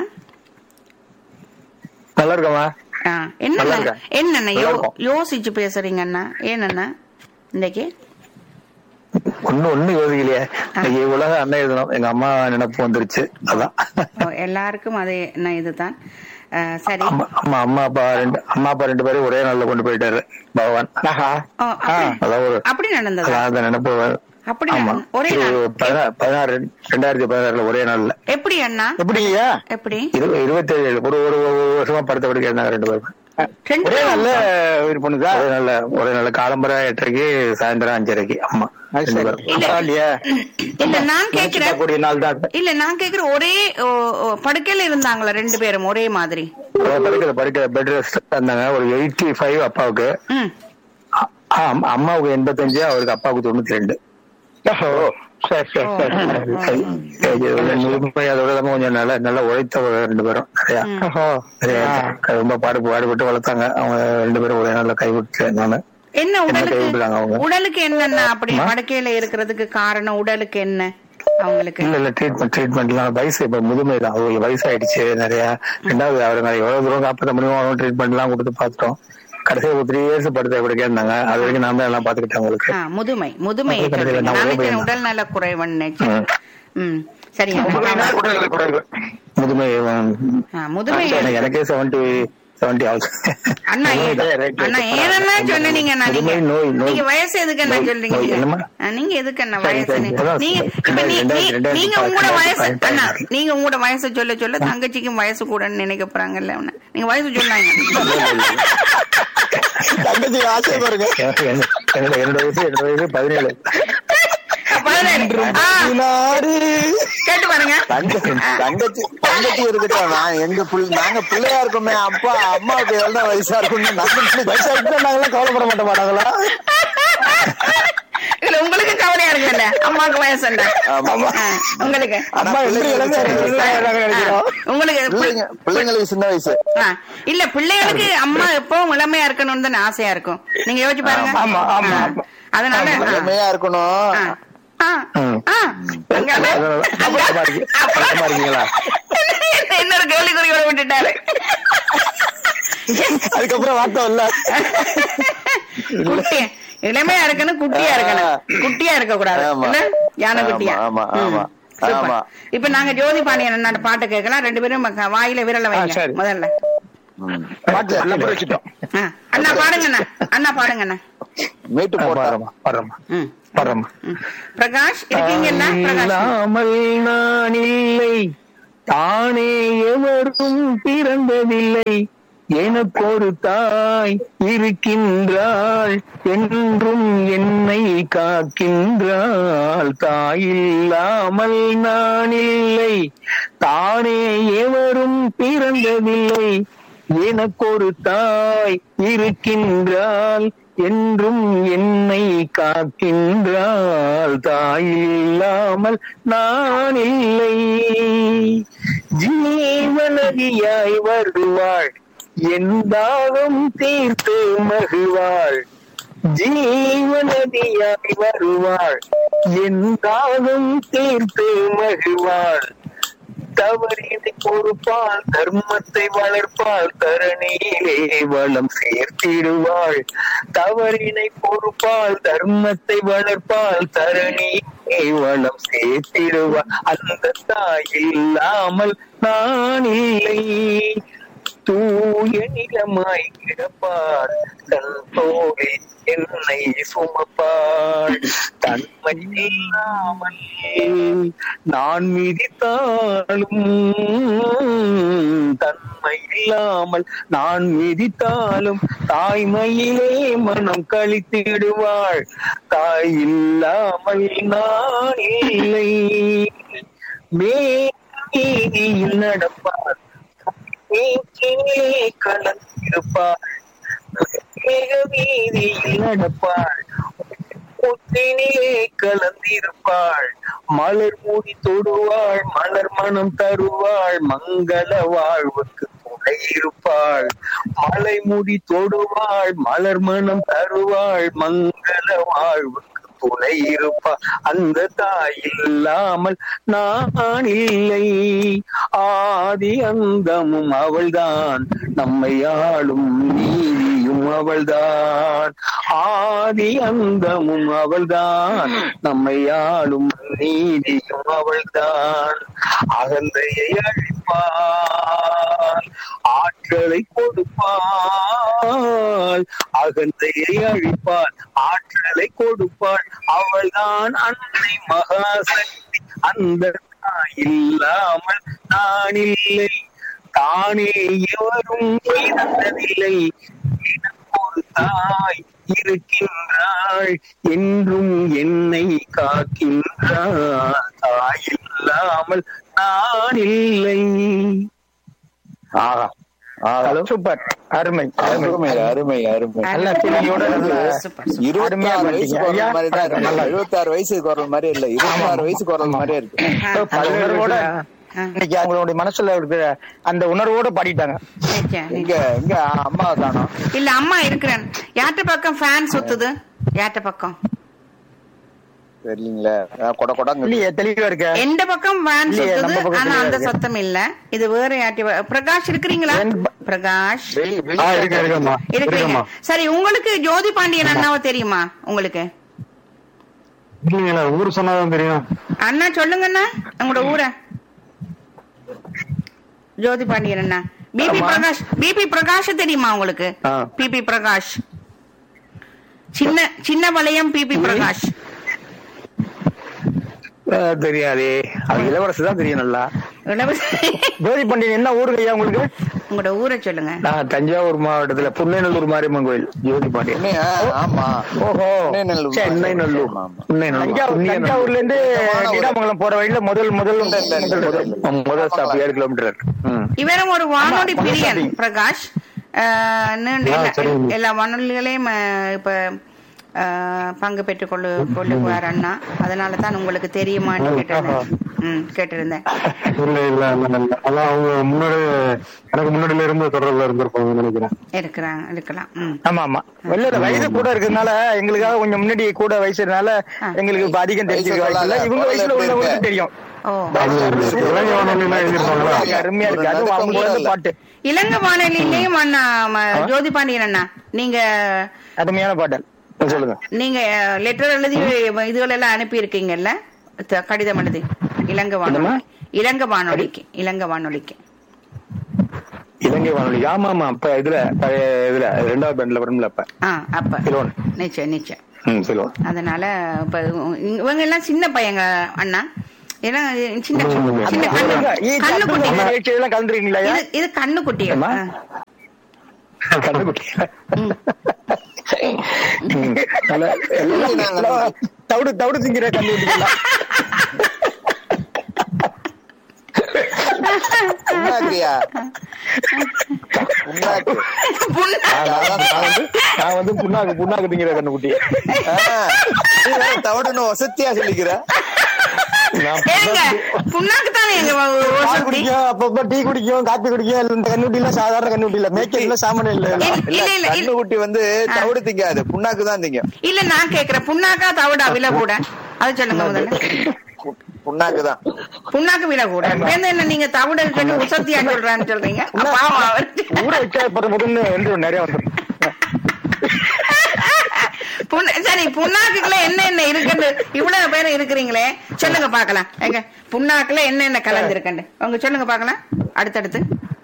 [SPEAKER 3] நல்லா இருக்கமா
[SPEAKER 2] ஆ, என்னண்ணா
[SPEAKER 3] நல்லா இருக்கேன்.
[SPEAKER 2] என்னண்ணா யோ
[SPEAKER 3] நல்லா இருக்கோம்.
[SPEAKER 2] யோசிச்சு பேசுறீங்க அண்ணா ஏனண்ணா இன்னைக்கு
[SPEAKER 3] ஒண்ணு ஒண்ணு யோசிக்கலையே இன்னைக்கு உலக அன்னை எழுதணும் எங்க அம்மா நினைப்பு வந்துருச்சு அதான்
[SPEAKER 2] ஓ, எல்லாருக்கும் அதே என்ன இதுதான் ஆ, சரி
[SPEAKER 3] அம்மா அம்மா அம்மா அப்பா ரெண்டு அம்மா அப்பா ரெண்டு பேரும் ஒரே நாள்ல கொண்டு போயிட்டாரு பகவான்
[SPEAKER 2] ஓ, அப்படி-
[SPEAKER 3] அதான் ஒரு
[SPEAKER 2] அப்படி நடந்ததா
[SPEAKER 3] அதான் அந்த நினைப்பு
[SPEAKER 2] அப்படி
[SPEAKER 3] ஆமா
[SPEAKER 2] நடந்த- ஒரே
[SPEAKER 3] இது
[SPEAKER 2] நாள்
[SPEAKER 3] பதினா- பதினாறு ரெண்டாயிரத்தி பதினாறுல ஒரே நாள்ல
[SPEAKER 2] எப்படி அண்ணா
[SPEAKER 3] எப்படிங்க
[SPEAKER 2] எப்படி
[SPEAKER 3] இரு இருபத்தி ஏழு ஒரு ஒரு ஒரு வருஷமா படுத்த படுக்க இருந்தாங்க ரெண்டு பேரும்
[SPEAKER 2] ரெண்டு
[SPEAKER 3] ஒரே
[SPEAKER 2] பேரும்
[SPEAKER 3] நாள்ல இது பண்ணுதா ஒரே நாள்ல ஒரே நாள்ல காலம்பரை எட்டரைக்கு சாயந்தரம் அஞ்சரைக்கு ஆமா ரெண்டு பேரும்.
[SPEAKER 2] இல்ல.
[SPEAKER 3] பரவாயில்லையே
[SPEAKER 2] இல்ல நான் கேக்குறேன்
[SPEAKER 3] கூடிய நாள் தான்
[SPEAKER 2] இல்ல நான் கேக்குறேன் ஒரே ஓ, ஓ, படுக்கையில இருந்தாங்களா ரெண்டு பேரும் ஒரே மாதிரி
[SPEAKER 3] படுக்கிற படுக்கிற பெட் ரெஸ்ட் இருந்தாங்க ஒரு எயிட்டி ஃபைவ் அப்பாவுக்கு
[SPEAKER 2] ம்
[SPEAKER 3] அ- ஆ, அம்மாவுக்கு எண்பத்தஞ்சு அவருக்கு அப்பாவுக்கு தொண்ணூத்தி ரெண்டு சரி சரி சரி சரி. சரி, இது முழுமை அதோட இல்லாம கொஞ்சம் நல்லா நல்லா உழைத்தவங்க ரெண்டு பேரும் நிறையா நிறையா ரொம்ப பாடு பாடுபட்டு வளர்த்தாங்க அவங்க ரெண்டு பேரும் ஒரே நாள்ல கைவிட்டு நானு
[SPEAKER 2] என்ன
[SPEAKER 3] என்ன கைவிட்டுறாங்க
[SPEAKER 2] உடலுக்கு
[SPEAKER 3] அவங்க
[SPEAKER 2] உடலுக்கு என்னன்னா அப்படி படுக்கையில இருக்கிறதுக்கு காரணம் உடலுக்கு என்ன அவங்களுக்கு
[SPEAKER 3] இல்ல இல்ல ட்ரீட்மெண்ட் ட்ரீட்மெண்ட்லாம் வயசு இப்ப முதுமை தான் அவங்களுக்கு வயசாயிடுச்சு நிறைய ரெண்டாவது அவருங்க எவ்வளவு தூரம் காப்பாற்ற முடியுமோ ட்ரீட்மெண்ட் எல்லாம் கொடுத்து பார்த்துட்டோம் கடைசியா ஒரு த்ரீ இயர்ஸ் படுத்த படுக்க இருந்தாங்க அது வரைக்கும் நான் தான் எல்லாம் பாத்துக்கிட்டேன் உங்களுக்கு
[SPEAKER 2] ஆ, முதுமை முதுமை
[SPEAKER 3] உங்களுக்கு
[SPEAKER 2] சொல்றீங்க.
[SPEAKER 3] நான்
[SPEAKER 2] நான்
[SPEAKER 3] ஒரே
[SPEAKER 2] நினைக்கிறேன்
[SPEAKER 3] பையன்
[SPEAKER 2] உடல் நல குறைவன் நினைச்சேன். ம் சரி
[SPEAKER 3] முதுமை
[SPEAKER 2] ஆ, முதுமை
[SPEAKER 3] எனக்கு- எனக்கே செவன்டி செவன்டி ஆகுது
[SPEAKER 2] அண்ணா ஏ-
[SPEAKER 3] Right, right, right.
[SPEAKER 2] அண்ணா ஏன்னா சொன்னீங்க அண்ணா நீங்க
[SPEAKER 3] முதுமை நோய் நோய்
[SPEAKER 2] நீங்க வயசு எதுக்கு என்ன
[SPEAKER 3] நோய்,
[SPEAKER 2] சொல்றீங்க
[SPEAKER 3] நோய், என்னம்மா?
[SPEAKER 2] ஆ, நீங்க எதுக்கு என்ன
[SPEAKER 3] சரி,
[SPEAKER 2] வயசு
[SPEAKER 3] சரி,
[SPEAKER 2] நீ-
[SPEAKER 3] அதான்
[SPEAKER 2] நீங்க இப்ப நீ-
[SPEAKER 3] ரெண்டாயிரத்தி-
[SPEAKER 2] நீ-
[SPEAKER 3] ரெண்டாயிரத்தி
[SPEAKER 2] நீங்க உங்களோட வயசு
[SPEAKER 3] பதினாறு.
[SPEAKER 2] அண்ணா நீங்க உங்களோட வயசு சொல்ல சொல்ல தங்கச்சிக்கும் வயசு கூடன்னு நினைக்க போறாங்கல்ல உன்னை. நீங்க வயசு சொன்னாங்க
[SPEAKER 6] தங்கச்சி ஆசை பாருங்க
[SPEAKER 3] எனக்கு- எனக்கு- என்னோட என்னோட வயசு என்னோட வயசு பதினேழு
[SPEAKER 2] பதினேழு ஆ, கேட்டு பாருங்க
[SPEAKER 6] தங்கச்சி தங்கச்சி தங்கச்சி இருக்கட்டும் நான் எங்க பிள்ளை நாங்க பிள்ளையா இருக்கோமே அப்பா அம்மாவுக்கு எவ்வளவு வயசா இருக்கும்னு நாங்க
[SPEAKER 3] வயசா இருந்தா நாங்கெல்லாம் கவலைப்பட மாட்ட மாட்டாங்களா
[SPEAKER 2] இல்ல உங்களுக்கு கவலையா இருக்குல்ல அம்மாவுக்கு வயசு என்ன
[SPEAKER 6] ஆமா.
[SPEAKER 2] ஆ, உங்களுக்கு
[SPEAKER 3] அம்மா எப்படி இளமையா இருக்கிறது நாங்க நினைக்கிறோம்
[SPEAKER 2] உங்களுக்கு
[SPEAKER 6] பிள்ளைங்க பிள்ளைங்களுக்கு சின்ன வயசு
[SPEAKER 2] ஆ, இல்ல பிள்ளைகளுக்கு அம்மா எப்பவும் இளமையா இருக்கணும்னு தானே ஆசையா இருக்கும் நீங்க யோசிச்சு பாருங்க
[SPEAKER 3] ஆமா, ஆமா,
[SPEAKER 2] ஆ,
[SPEAKER 3] ஆமா.
[SPEAKER 2] அதனால ஆ,
[SPEAKER 6] இளமையா இருக்கணும்
[SPEAKER 2] ஆ, ஆ,
[SPEAKER 3] ம்.
[SPEAKER 2] ஆ, அங்கால,
[SPEAKER 3] அதனால-
[SPEAKER 2] அங்க-
[SPEAKER 3] அப்பமா இருக்கு-
[SPEAKER 2] அப்புறம்
[SPEAKER 3] அப்பமா இருக்கீங்களா?
[SPEAKER 2] இன்னொரு கேள்வி குறியோட விட்டுட்டாரு
[SPEAKER 3] அதுக்கப்புறம் வார்த்தை இல்ல
[SPEAKER 2] குட்டி இளமையா இருக்கணும் குட்டியா இருக்கணும் குட்டியா இருக்க கூடாது
[SPEAKER 6] ஆமா.
[SPEAKER 2] இல்ல யானை குட்டியா
[SPEAKER 6] ஆமா,
[SPEAKER 2] ம்,
[SPEAKER 6] ஆமா,
[SPEAKER 2] சூப்பர்.
[SPEAKER 6] ஆமா.
[SPEAKER 2] இப்ப நாங்க ஜோதி பாண்டியன் அண்ணாட்ட பாட்டு கேட்கலாம் ரெண்டு பேரும் ம- வாயில விரல வைங்க
[SPEAKER 3] சரி.
[SPEAKER 2] முதல்ல
[SPEAKER 3] பாட்டு நம்பர் வச்சுட்டோம்
[SPEAKER 2] ஆ, அண்ணா பாடுங்கண்ணா அண்ணா பாடுங்கண்ணா
[SPEAKER 6] மீட்டு போட்டா
[SPEAKER 3] பாடுறோமா பாடுறோமா
[SPEAKER 2] ம்
[SPEAKER 3] பாடுறோமா
[SPEAKER 2] ம். பிரகாஷ் இருக்கீங்கல்ல பிரகாஷ்
[SPEAKER 3] இல்லாமல் நான் இல்லை தானே எவரும் பிறந்ததில்லை எனக்கொரு தாய் இருக்கின்றாள் என்றும் என்னை காக்கின்றாள் தாய் இல்லாமல் நான் இல்லை தானே எவரும் பிறந்ததில்லை எனக்கொரு தாய் இருக்கின்றாள் என்றும் என்னை காக்கின்றாள் தாய் இல்லாமல் நான் இல்லை ஜீவநதியாய் வருவாள் என் தாகம் தீர்த்து மகிழ்வாள் ஜீவநதியாய் வருவாள் என் தாகம் தீர்த்து மகிழ்வாள் தவறினை பொறுப்பால் தர்மத்தை வளர்ப்பால் தரணியிலே வளம் சேர்த்திடுவாள் தவறினை பொறுப்பால் தர்மத்தை வளர்ப்பால் தரணியிலே வளம் சேர்த்திடுவாள் அந்த தாய் இல்லாமல் நான் இல்லை தூய நிலமாய் கிடப்பார் தன் தோழி என்னை சுமப்பாள் தன்மை இல்லாமல் நான் மிதித்தாலும் தன்மை இல்லாமல் நான் மிதித்தாலும் தாய்மையிலே மனம் கழித்திடுவாள் தாய் இல்லாமல் நான் இல்லை மேல் நடப்பார் நீச்சிலே கலந்திருப்பாள் மேக வீதியில் நடப்பாள் முத்தினிலே கலந்திருப்பாள் மலர் மூடி தொடுவாள் மலர் மனம் தருவாள் மங்கள வாழ்வுக்கு துணை இருப்பாள் மலை முடி தொடுவாள் மலர் மனம் தருவாள் மங்கள வாழ்வுக்கு துணை இருப்பாள் அந்த தாய் இல்லாமல் நான் இல்லை ஆதி அந்தமும் அவள்தான் நம்மை ஆளும் நீதியும் அவள்தான் ஆதி அந்தமும் அவள்தான் நம்மை ஆளும் நீதியும் அவள்தான் அகந்தையை அழிப்பாள் ஆற்றலை கொடுப்பாள் அகந்தையை அழிப்பாள் ஆற்றலை கொடுப்பாள் அவள்தான் அன்னை மகாசக்தி அந்த தாய் இல்லாமல் நான் இல்லை தானே எவரும் பிறந்ததில்லை ஒரு தாய் இருக்கின்றாள் என்றும் என்னை காக்கின்றாள் தாய் இல்லாமல் நான் இல்லை
[SPEAKER 6] ஆஹா ஆஹா.
[SPEAKER 3] சூப்பர் அருமை அருமை
[SPEAKER 6] அருமை அருமை அருமை
[SPEAKER 3] நல்ல துணியோட நல்ல
[SPEAKER 2] சூப்பர், சூப்பர்.
[SPEAKER 6] இருபத்தி
[SPEAKER 3] அருமையா
[SPEAKER 6] ஆறு வயசு
[SPEAKER 3] பண்ணிட்டீங்க.
[SPEAKER 6] குரல் மாதிரி தான் இருக்கு
[SPEAKER 3] நல்லா.
[SPEAKER 6] எழுபத்தி ஆறு வயசு குரல் மாதிரி இல்ல இருபத்தி ஆறு வயசு குரல் மாதிரியே இருக்கு
[SPEAKER 3] அந்த உணர்வோட
[SPEAKER 2] ஆ.
[SPEAKER 3] இன்னைக்கு அவங்களுடைய மனசுல இருக்கிற அந்த உணர்வோட பாடிட்டாங்க
[SPEAKER 2] நிச்சயம்,
[SPEAKER 6] இங்க
[SPEAKER 2] நிச்சயம்.
[SPEAKER 6] இங்க அம்மா காணோம்
[SPEAKER 2] இல்ல அம்மா இருக்கிறேன் யார்கிட்ட பக்கம் ஃபேன் சுத்துது யார்கிட்ட பக்கம்
[SPEAKER 6] தெரியலீங்களே அஹ் கொட கொடங்க
[SPEAKER 3] இல்லையே தெளிவா இருக்க
[SPEAKER 2] எந்த பக்கம் வேன்
[SPEAKER 3] இல்லையே,
[SPEAKER 2] சுத்துது
[SPEAKER 3] நம்ம பக்கம்
[SPEAKER 2] ஆனா அந்த
[SPEAKER 3] தெரியாது.
[SPEAKER 2] சத்தம் இல்ல இது வேற யார்ட்டி வ- பிரகாஷ் இருக்கிறீங்களா
[SPEAKER 3] என் ப-
[SPEAKER 2] பிரகாஷ்
[SPEAKER 6] வெளி- வெளி-
[SPEAKER 1] ஆ இருக்க இருக்கம்மா
[SPEAKER 2] இருக்கிறீங்க
[SPEAKER 1] இருக்கம்மா
[SPEAKER 2] சரி உங்களுக்கு ஜோதி பாண்டியன் அண்ணாவை தெரியுமா உங்களுக்கு
[SPEAKER 1] இல்லைங்களா ஊர் சொன்னாதான் தெரியும்
[SPEAKER 2] அண்ணா சொல்லுங்க அண்ணா உங்களோட ஊரை ஜோதி பாண்டியன் அண்ணா பிபி
[SPEAKER 3] ஆமா.
[SPEAKER 2] பிரகாஷ் பிபி பிரகாஷ் தெரியுமா உங்களுக்கு
[SPEAKER 3] ஆ.
[SPEAKER 2] பிபி பிரகாஷ் சின்ன சின்ன வளையம் பிபி பிரகாஷ்
[SPEAKER 3] அஹ், தெரியாதே அது இளவரசு தான் தெரியும் நல்லா
[SPEAKER 2] இளவரசி
[SPEAKER 3] ஜோதி பண்டிகை என்ன ஊருக்கு ஐயா உங்களுக்கு
[SPEAKER 2] உங்களோட ஊரை சொல்லுங்க
[SPEAKER 3] நான் தஞ்சாவூர் மாவட்டத்துல புன்னைநல்லூர் மாரியம்மன் கோயில் ஜோதி பாண்டியன்
[SPEAKER 6] உண்மை, ஆ, ஆமா
[SPEAKER 3] ஓஹோ
[SPEAKER 6] புன்னைநல்லூர்.
[SPEAKER 3] சென்னைநல்லூர்
[SPEAKER 6] ஆமா, ஆமா.
[SPEAKER 3] புன்னைநல்லூர் தஞ்சாவூர்ல இருந்து
[SPEAKER 6] முக்கியமான ஒரு-
[SPEAKER 3] நீடாமங்கலம் போற வழியில முதல் முதல்
[SPEAKER 6] இல்ல, இல்ல, இல்ல,
[SPEAKER 3] முதல்
[SPEAKER 6] இல்ல.
[SPEAKER 3] முதல் ஸ்டாப் ஏழு கிலோமீட்டர் ம்.
[SPEAKER 2] இவரும் ஒரு வானொலி
[SPEAKER 3] ஆமா,
[SPEAKER 2] பிரியன்
[SPEAKER 3] வானொலி.
[SPEAKER 2] பிரகாஷ் ஆஹ், நீண்ட-
[SPEAKER 1] ஆ,
[SPEAKER 2] எல்லா-
[SPEAKER 1] சரிங்க.
[SPEAKER 2] எல்லா வானொலிகளையும் ஆஹ், இப்ப ஆஹ், பங்கு பெற்றுக் கொள்ளு கொள்ளுவார் அண்ணா அதனால தான் உங்களுக்கு தெரியுமான்னு கேட்டிருந்தேன் ம் கேட்டிருந்தேன்
[SPEAKER 1] இல்ல இல்ல இல்ல இல்ல அதான் அவங்க முன்னாடி எனக்கு முன்னாடில இருந்து தொடர்புல இருந்திருப்பாங்க நினைக்கிறேன்
[SPEAKER 2] இருக்கிறாங்க இருக்கலாம் ம்
[SPEAKER 3] ஆமா ஆமா இல்ல இல்ல வயசு கூட இருக்கிறதுனால எங்களுக்காக கொஞ்சம் முன்னாடி கூட வயசுனால எங்களுக்கு இப்ப அதிகம் தெரிஞ்சுக்க வாய்ப்பு இல்ல இவங்க வயசுல உள்ளவங்களுக்கு தெரியும்
[SPEAKER 2] ஓ
[SPEAKER 1] அது இளைய வானொலி எல்லாம் எழுதியிருப்பாங்களா
[SPEAKER 3] அருமையா இருக்கு அதுவும் அவங்க வந்து பாட்டு
[SPEAKER 2] இலங்கை வானொலியிலையும் அண்ணா ம- ஜோதி பாண்டியன் அண்ணா நீங்க
[SPEAKER 3] அருமையான பாடல் சொல்லுங்க
[SPEAKER 2] நீங்க லெட்டர் எழுதி இதுகள் எல்லாம் அனுப்பி இருக்கீங்கல்ல த- கடிதம் எழுதி இலங்கை வானொலி
[SPEAKER 3] என்னம்மா?
[SPEAKER 2] இலங்கை வானொலிக்கு இலங்கை வானொலிக்கு
[SPEAKER 3] இலங்கை வானொலி ஆமா ஆமா அப்ப இதுல பழைய இதுல ரெண்டாவது பேண்ட்ல வரும்ல அப்ப
[SPEAKER 2] ஆ அப்ப
[SPEAKER 3] சிலோன்
[SPEAKER 2] நிச்சயம் நிச்சயம்
[SPEAKER 3] ம் சிலோன்
[SPEAKER 2] அதனால இப்ப இவங்க எல்லாம் சின்ன பையங்க அண்ணா ஏன்னா சின்ன சின்ன கண்ணு கண்ணுக்குட்டி
[SPEAKER 3] நிகழ்ச்சியெல்லாம் கலந்துருக்கீங்களா
[SPEAKER 2] இது இது கண்ணுக்குட்டி
[SPEAKER 3] ஏம்மா?
[SPEAKER 2] ஆ.
[SPEAKER 3] கண்டுபிடி
[SPEAKER 2] ம்.
[SPEAKER 3] தவிடு தவிடு திங்கிற கண்டுபிடிக்கலாம்
[SPEAKER 6] புண்ணாக்கியா புண்ணாக்கு
[SPEAKER 2] புண்ணா-
[SPEAKER 3] நான் வந்து நான் வந்து புண்ணாக்கு புண்ணாக்கு திங்கிற கண்டுபிடி
[SPEAKER 6] ஆ, நீ வேற தவிடுன்னு வசத்தியா சொல்லிக்கிற
[SPEAKER 3] நான்
[SPEAKER 2] ஏங்க புண்ணாக்கு தானே எங்க
[SPEAKER 3] பால்
[SPEAKER 2] வசதி
[SPEAKER 3] குடிக்கும் அப்பப்ப டீ குடிக்கும் காப்பி குடிக்கும் இந்த கண்ணுட்டி எல்லாம் சாதாரண கண்ணுட்டி இல்ல மேய்க்கிறதுல சாமானியம் இல்ல
[SPEAKER 2] இல்ல
[SPEAKER 6] இல்ல
[SPEAKER 2] இல்ல இல்ல
[SPEAKER 6] கண்ணுக்குட்டி வந்து தவிடு திங்காது புண்ணாக்கு தான் திங்கும்
[SPEAKER 2] இல்ல நான் கேக்குறேன் புண்ணாக்கா தவிடா விலை கூட அது சொல்லுங்க முதல்ல
[SPEAKER 6] பு- புண்ணாக்கு தான்
[SPEAKER 2] புண்ணாக்கு விலை கூட வேந்த என்ன நீங்க தவிட கட்டி உசத்தியா சொல்றான்னு சொல்றீங்க பாவம் அவர்
[SPEAKER 3] ஊற வச்சா இப்ப முதல்ல வந்து நிறைய வந்துடும்
[SPEAKER 2] புண்ண- சரி புண்ணாக்குல என்ன என்ன இருக்குன்னு இவ்வளவு பேரும் இருக்கிறீங்களே சொல்லுங்க பாக்கலாம் எங்க புண்ணாக்குல என்ன என்ன கலந்து இருக்குன்னு உங்க சொல்லுங்க பாக்கலாம் அடுத்தடுத்து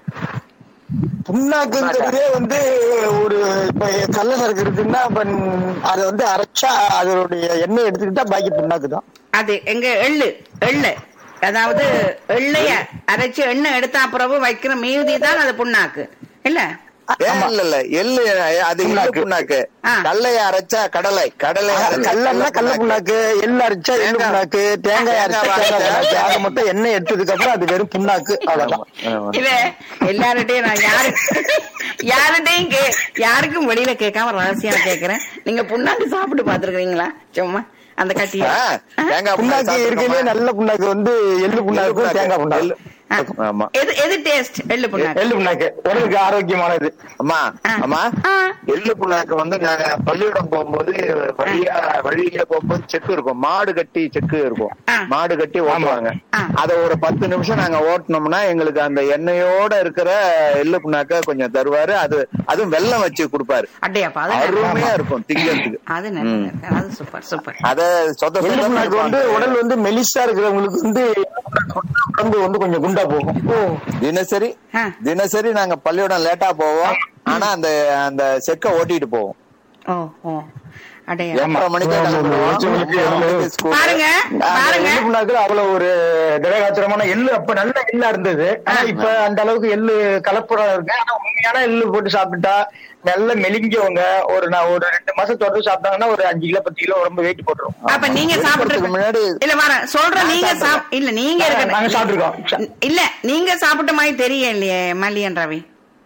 [SPEAKER 3] புண்ணாக்குங்கிறதே வந்து ஒரு இப்ப கள்ள சரக்கு இருக்குன்னா இப்ப அதை வந்து அரைச்சா அதனுடைய எண்ணெய் எடுத்துக்கிட்டா பாக்கி புண்ணாக்கு தான்
[SPEAKER 2] அது எங்க எள்ளு எள்ளு அதாவது எள்ளைய அரைச்சு எண்ணெய் எடுத்த பிறகு வைக்கிற மீதி தான் அது புண்ணாக்கு இல்ல
[SPEAKER 6] ஏன் இல்ல இல்ல எள்ளு அது இல்ல புண்ணாக்கு
[SPEAKER 2] ஆ.
[SPEAKER 6] கடலைய அரைச்சா கடலை கடலை அரைச்சா
[SPEAKER 3] கல்லன்னா கல்ல புண்ணாக்கு எள்ளு அரைச்சா எள்ளு
[SPEAKER 6] தேங்காய்.
[SPEAKER 3] புண்ணாக்கு தேங்காய் அரைச்சா
[SPEAKER 6] தேங்காய்
[SPEAKER 3] தேங்காய் புண்ணாக்கு
[SPEAKER 6] அரைச்சா.
[SPEAKER 3] ஆக மொத்தம் எண்ணெய் எடுத்ததுக்கு அப்புறம் அது வெறும் புண்ணாக்கு அவ்வளவுதான்
[SPEAKER 6] ஆமா.
[SPEAKER 2] இல்ல எல்லார்கிட்டயும் நான் யாரு யார்கிட்டயும் கே யாருக்கும் வெளியில கேட்காம ரகசியம் கேக்குறேன் நீங்க புண்ணாக்கு சாப்பிட்டு பாத்துருக்கீங்களா சும்மா அந்த கட்டிய
[SPEAKER 6] ஆ, தேங்காய்
[SPEAKER 3] புண்ணாக்கு இருக்கலே நல்ல புண்ணாக்கு வந்து எள்ளு புண்ணாக்கு தேங்காய் புண்ணாக்கு
[SPEAKER 6] ஆமா
[SPEAKER 2] எது எது டேஸ்ட் எள்ளு புண்ணாக்கு
[SPEAKER 3] எள்ளு புண்ணாக்கு உடலுக்கு ஆரோக்கியமானது
[SPEAKER 6] அம்மா
[SPEAKER 2] ஆ.
[SPEAKER 6] அம்மா
[SPEAKER 2] ஆ.
[SPEAKER 6] எள்ளு புண்ணாக்கு வந்து நாங்க பள்ளிக்கூடம் போகும்போது வழியா வழியில போகும்போது செக்கு இருக்கும் மாடு கட்டி செக்கு இருக்கும்
[SPEAKER 2] ஆ.
[SPEAKER 6] மாடு கட்டி ஓட்டுவாங்க
[SPEAKER 2] ஆ.
[SPEAKER 6] அத ஒரு பத்து நிமிஷம் நாங்க ஓட்டுனோம்னா எங்களுக்கு அந்த எண்ணெயோட இருக்கிற எள்ளு புண்ணாக்க கொஞ்சம் தருவாரு அது அதுவும் வெல்லம் வச்சு கொடுப்பாரு
[SPEAKER 2] அட்டையாப்பா அது நல்லா-
[SPEAKER 6] அருமையா இருக்கும் திங்கிறதுக்கு
[SPEAKER 2] அது நல்லா இருக்கு. அது சூப்பர் சூப்பர்
[SPEAKER 6] அத சொத
[SPEAKER 3] எள்ளு
[SPEAKER 6] சொத
[SPEAKER 3] புண்ணாக்கு வந்து உடல் வந்து மெலிசா இருக்கிறவங்களுக்கு வந்து உடம்பு வந்து கொஞ்சம் குண்டா போகும்
[SPEAKER 6] தினசரி
[SPEAKER 2] ஆ.
[SPEAKER 6] தினசரி நாங்க பள்ளிக்கூடம் லேட்டா போவோம் ஆனா அந்த அந்த செக்க ஓட்டிட்டு போவோம்
[SPEAKER 2] ஓ ஓ அடையா
[SPEAKER 6] எட்டரை மணிக்கு கிளம்புவோம். ஒன்பது மணிக்கு school.
[SPEAKER 2] பாருங்க பாருங்க
[SPEAKER 3] எள்ளு புண்ணாக்குல அவ்வளவு ஒரு திடகாத்திரமான எள்ளு அப்ப நல்ல எள்ளா இருந்தது ஆனா இப்ப அந்த அளவுக்கு எள்ளு கலப்புறம் இருக்கு ஆனா உண்மையான எள்ளு போட்டு சாப்பிட்டா நல்ல மெலிஞ்சவங்க ஒரு நான் ஒரு ரெண்டு மாசம் தொடர்ந்து சாப்பிட்டாங்கன்னா ஒரு அஞ்சு கிலோ பத்து கிலோ ரொம்ப வெயிட் போட்டுரும்
[SPEAKER 2] அப்ப நீங்க
[SPEAKER 6] இருக்கிறதுக்கு
[SPEAKER 2] சாப்பிட்டு
[SPEAKER 6] முன்னாடி
[SPEAKER 2] இல்ல வர சொல்ற நீங்க சாப் இல்ல நீங்க
[SPEAKER 3] நாங்க
[SPEAKER 2] இருக்க
[SPEAKER 3] சாப்பிட்டுருக்கோம்
[SPEAKER 2] இல்ல நீங்க சாப்பிட்ட மாதிரி தெரியல இல்லையே மல்லியன் ரவி